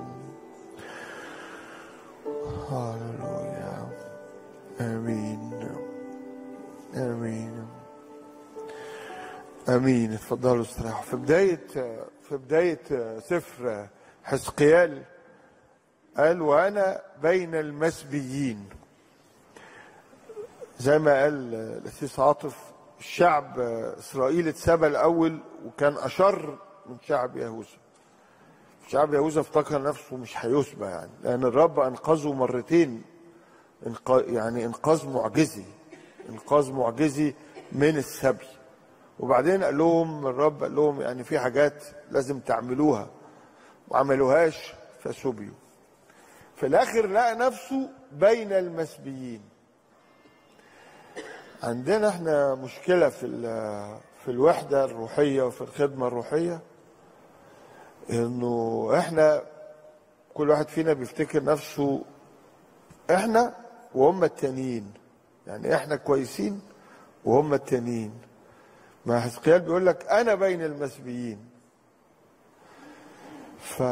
D: هاللويا امين امين امين اتفضلوا استريحوا في بدايه في بدايه سفر حزقيال قال وانا بين المسبيين زي ما قال الاسيس عاطف الشعب اسرائيل اتسبى الاول وكان اشر من شعب يهوذا شعب يهوذا افتكر نفسه مش هيسبى يعني لان الرب انقذه مرتين إنق- يعني انقاذ معجزي انقاذ معجزي من السبي وبعدين قال لهم الرب قال لهم يعني في حاجات لازم تعملوها ما عملوهاش فسبيوا في الاخر لقى نفسه بين المسبيين عندنا احنا مشكله في ال- في الوحده الروحيه وفي الخدمه الروحيه انه احنا كل واحد فينا بيفتكر نفسه احنا وهم التانيين يعني احنا كويسين وهم التانيين ما حزقيال بيقول لك انا بين المسبيين ف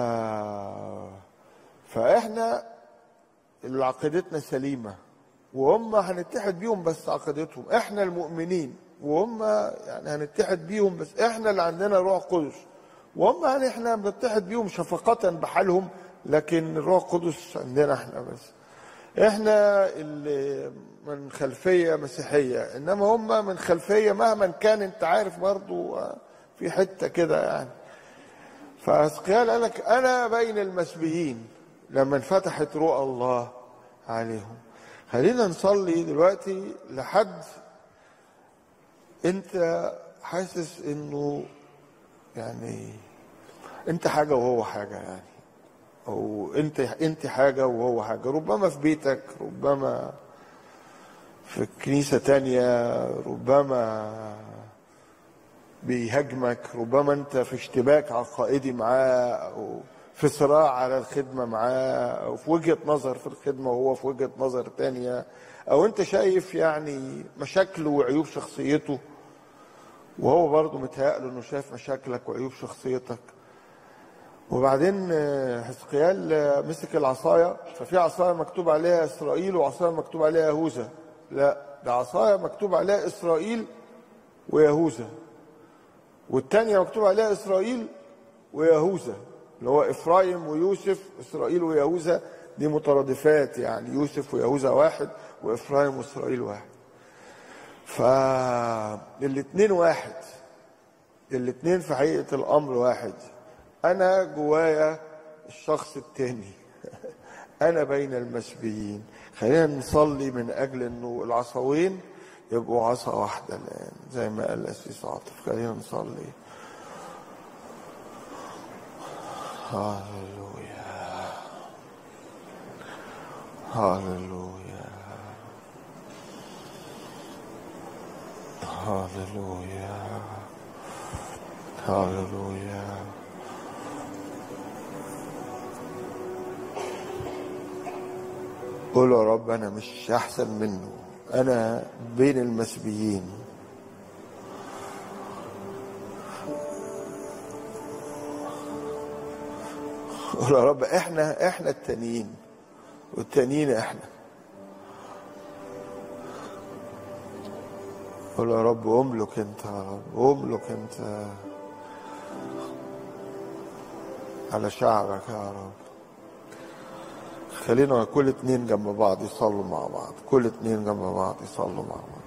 D: فاحنا اللي عقيدتنا سليمه وهم هنتحد بيهم بس عقيدتهم احنا المؤمنين وهم يعني هنتحد بيهم بس احنا اللي عندنا روح قدس وهم يعني احنا بنتحد بيهم شفقة بحالهم لكن الروح القدس عندنا احنا بس احنا اللي من خلفية مسيحية انما هم من خلفية مهما كان انت عارف برضو آه، في حتة كده يعني فاسقيال قال لك انا بين المسبيين لما انفتحت رؤى الله عليهم خلينا نصلي دلوقتي لحد انت حاسس انه يعني انت حاجه وهو حاجه يعني او انت انت حاجه وهو حاجه ربما في بيتك ربما في كنيسه تانية ربما بيهاجمك ربما انت في اشتباك عقائدي معاه او في صراع على الخدمة معاه او في وجهة نظر في الخدمة وهو في وجهة نظر تانية او انت شايف يعني مشاكله وعيوب شخصيته وهو برضه متهيأله انه شايف مشاكلك وعيوب شخصيتك وبعدين آه، حزقيال آه، مسك العصاية ففي عصاية مكتوب عليها إسرائيل وعصاية مكتوب عليها يهوذا لا ده عصاية مكتوب عليها إسرائيل ويهوذا والتانية مكتوب عليها إسرائيل ويهوذا اللي هو إفرايم ويوسف إسرائيل ويهوذا دي مترادفات يعني يوسف ويهوذا واحد وإفرايم وإسرائيل واحد فالاتنين واحد الاتنين في حقيقة الأمر واحد أنا جوايا الشخص التاني أنا بين المسبيين خلينا نصلي من أجل إنه العصاوين يبقوا عصا واحدة الآن زي ما قال الأسيس عاطف خلينا نصلي هاللويا هاللويا هللويا هللويا قول يا رب انا مش احسن منه انا بين المسبيين قول يا رب احنا احنا التانيين والتانيين احنا قول يا رب املك انت يا رب املك انت على شعبك يا رب خلينا كل اتنين جنب بعض يصلوا مع بعض كل اتنين جنب بعض يصلوا مع بعض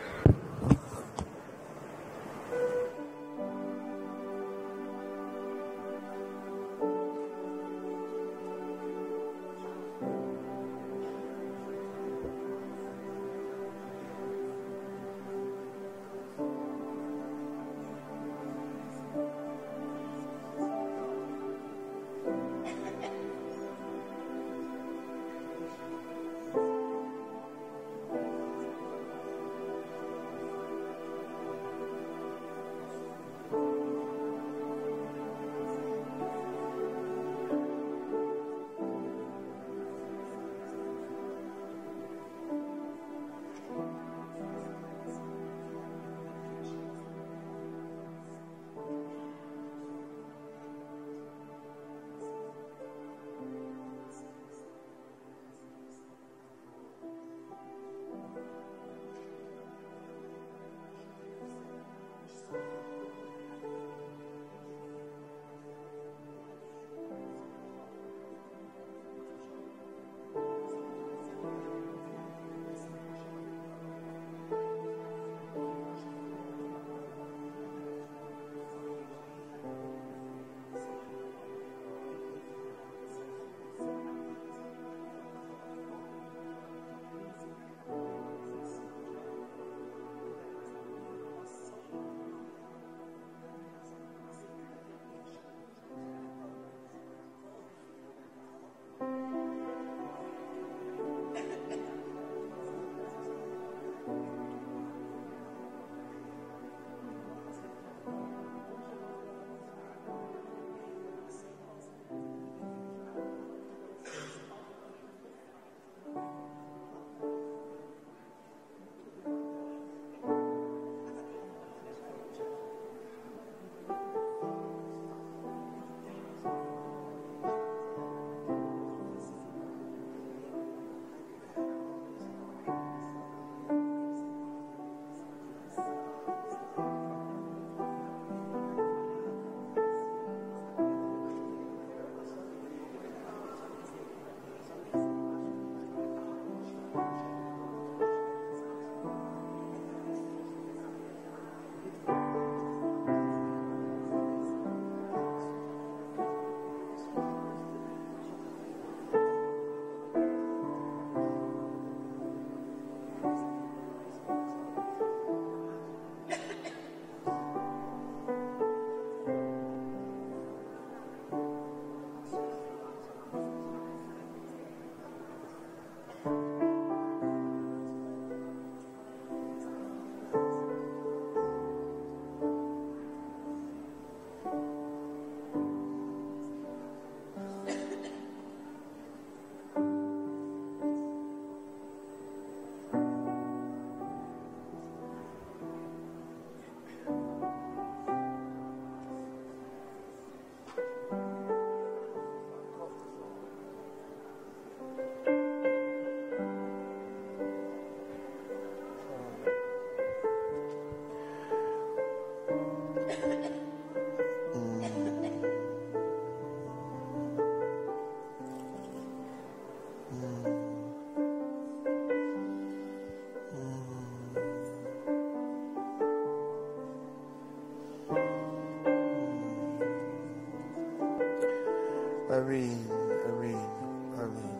D: امين امين امين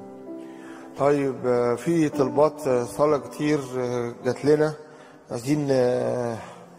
D: طيب آه، في طلبات آه، صلاة كتير آه، جات لنا عايزين آه،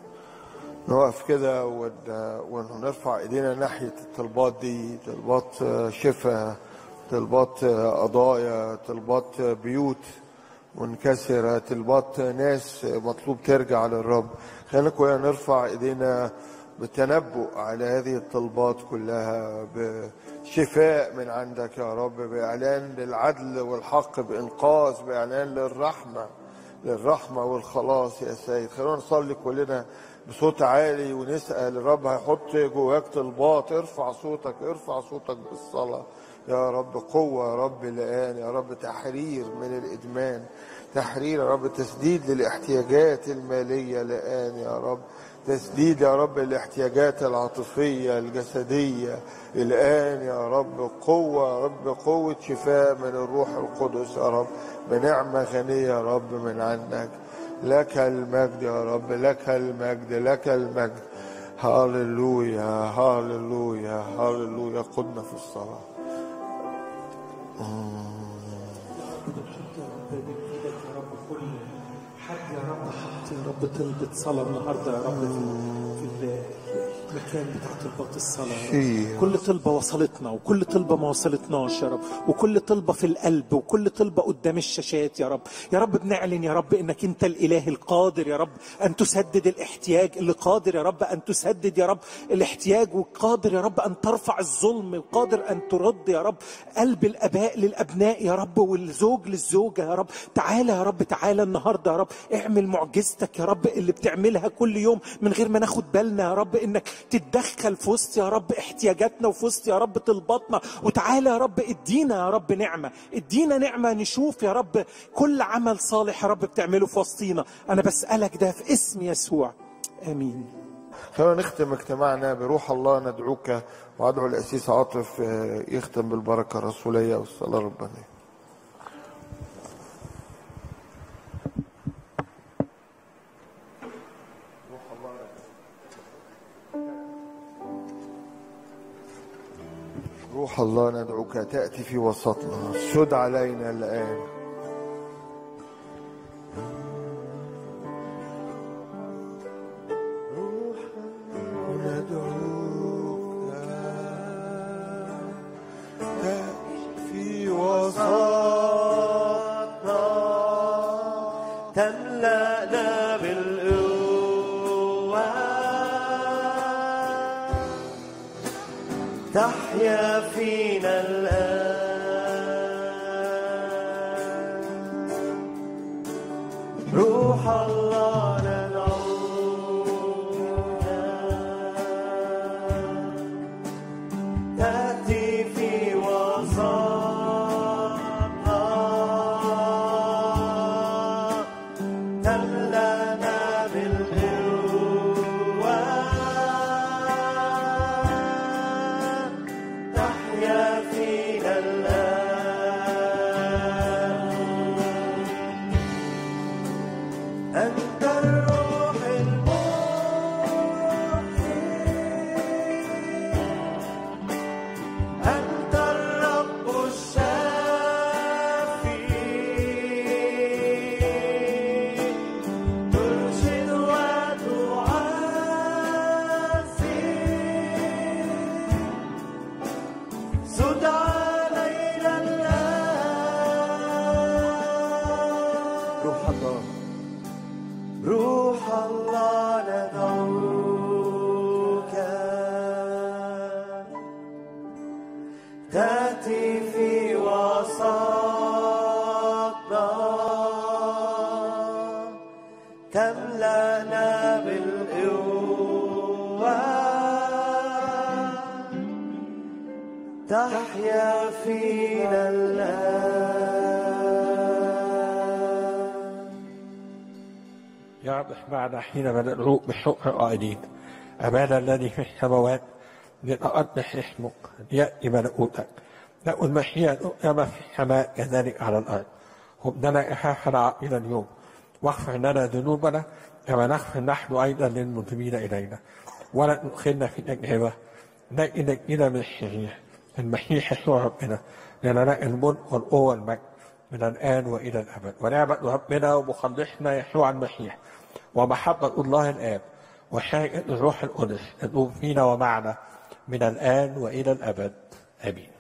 D: نقف كده ون- ونرفع ايدينا ناحية الطلبات دي طلبات آه، شفاء طلبات آه، قضايا طلبات آه، بيوت منكسرة طلبات ناس مطلوب ترجع للرب خلينا كلنا نرفع ايدينا بالتنبؤ على هذه الطلبات كلها بشفاء من عندك يا رب بإعلان للعدل والحق بإنقاذ بإعلان للرحمة للرحمة والخلاص يا سيد خلونا نصلي كلنا بصوت عالي ونسأل الرب هيحط جواك طلبات ارفع صوتك ارفع صوتك بالصلاة يا رب قوة يا رب الآن يا رب تحرير من الإدمان تحرير يا رب تسديد للاحتياجات المالية الآن يا رب تسديد يا رب الاحتياجات العاطفية الجسدية الآن يا رب قوة يا رب قوة شفاء من الروح القدس يا رب بنعمة غنية يا رب من عندك لك المجد يا رب لك المجد لك المجد هاللويا هاللويا هاللويا قدنا في الصلاة
E: بنحط يا رب بين ايدك يا رب كل حد يا رب حط يا رب طلبة صلاة النهارده يا رب في في المكان بتاع طلبات الصلاة يا رب.
D: شيء.
E: كل طلبة وصلتنا وكل طلبة ما وصلتناش يا رب وكل طلبة في القلب وكل طلبة قدام الشاشات يا رب يا رب بنعلن يا رب انك انت الاله القادر يا رب ان تسدد الاحتياج اللي قادر يا رب ان تسدد يا رب الاحتياج وقادر يا رب ان ترفع الظلم وقادر ان ترد يا رب قلب الاباء للابناء يا رب والزوج للزوجه يا رب تعالى يا رب تعالى النهارده يا رب اعمل معجزتك يا رب اللي بتعملها كل يوم من غير ما ناخد بالنا يا رب انك تتدخل في وسط يا رب احتياجاتنا وفي وسط يا رب طلباتنا وتعالى يا رب ادينا يا رب نعمه ادينا نعمه نشوف يا رب كل عمل صالح يا رب بتعمله في وسطينا انا بسالك ده في اسم يسوع امين
D: خلينا نختم اجتماعنا بروح الله ندعوك وادعو الاسيس عاطف آه، يختم بالبركه الرسوليه والصلاه الربانيه روح الله ندعوك تأتي في وسطنا سد علينا الآن ندعوك في وسطنا
C: تملأنا بالقوة تحيا فينا الآن روح الله ندعوك تأتي في وسطنا تملأنا بالقوة تحيا فينا الآن أنت الروح المحيي أنت الرب الشافي ترشد وتعزي سد علينا الآن
D: روح الله
C: روح الله ندعوك تأتي في وسطنا تملأنا بالقوة تحيا فينا الآن
B: يا رب اسمعنا حينما ندعوك بشكر قائلين أبانا الذي في السماوات لتقدس اسمك ليأتي ملكوتك لأن المشيئة كما في السماء كذلك على الأرض خبزنا إحافنا عقيلا اليوم واغفر لنا ذنوبنا كما نغفر نحن أيضا للمذنبين إلينا ولا تدخلنا في تجربة لكن نجينا من الشرير المسيح يسوع ربنا لنا الملك والقوة والمجد من الآن وإلى الأبد ونعمة ربنا ومخلصنا يسوع المسيح ومحبة الله الآب وشركة الروح القدس تدوم فينا ومعنا من الآن وإلى الأبد آمين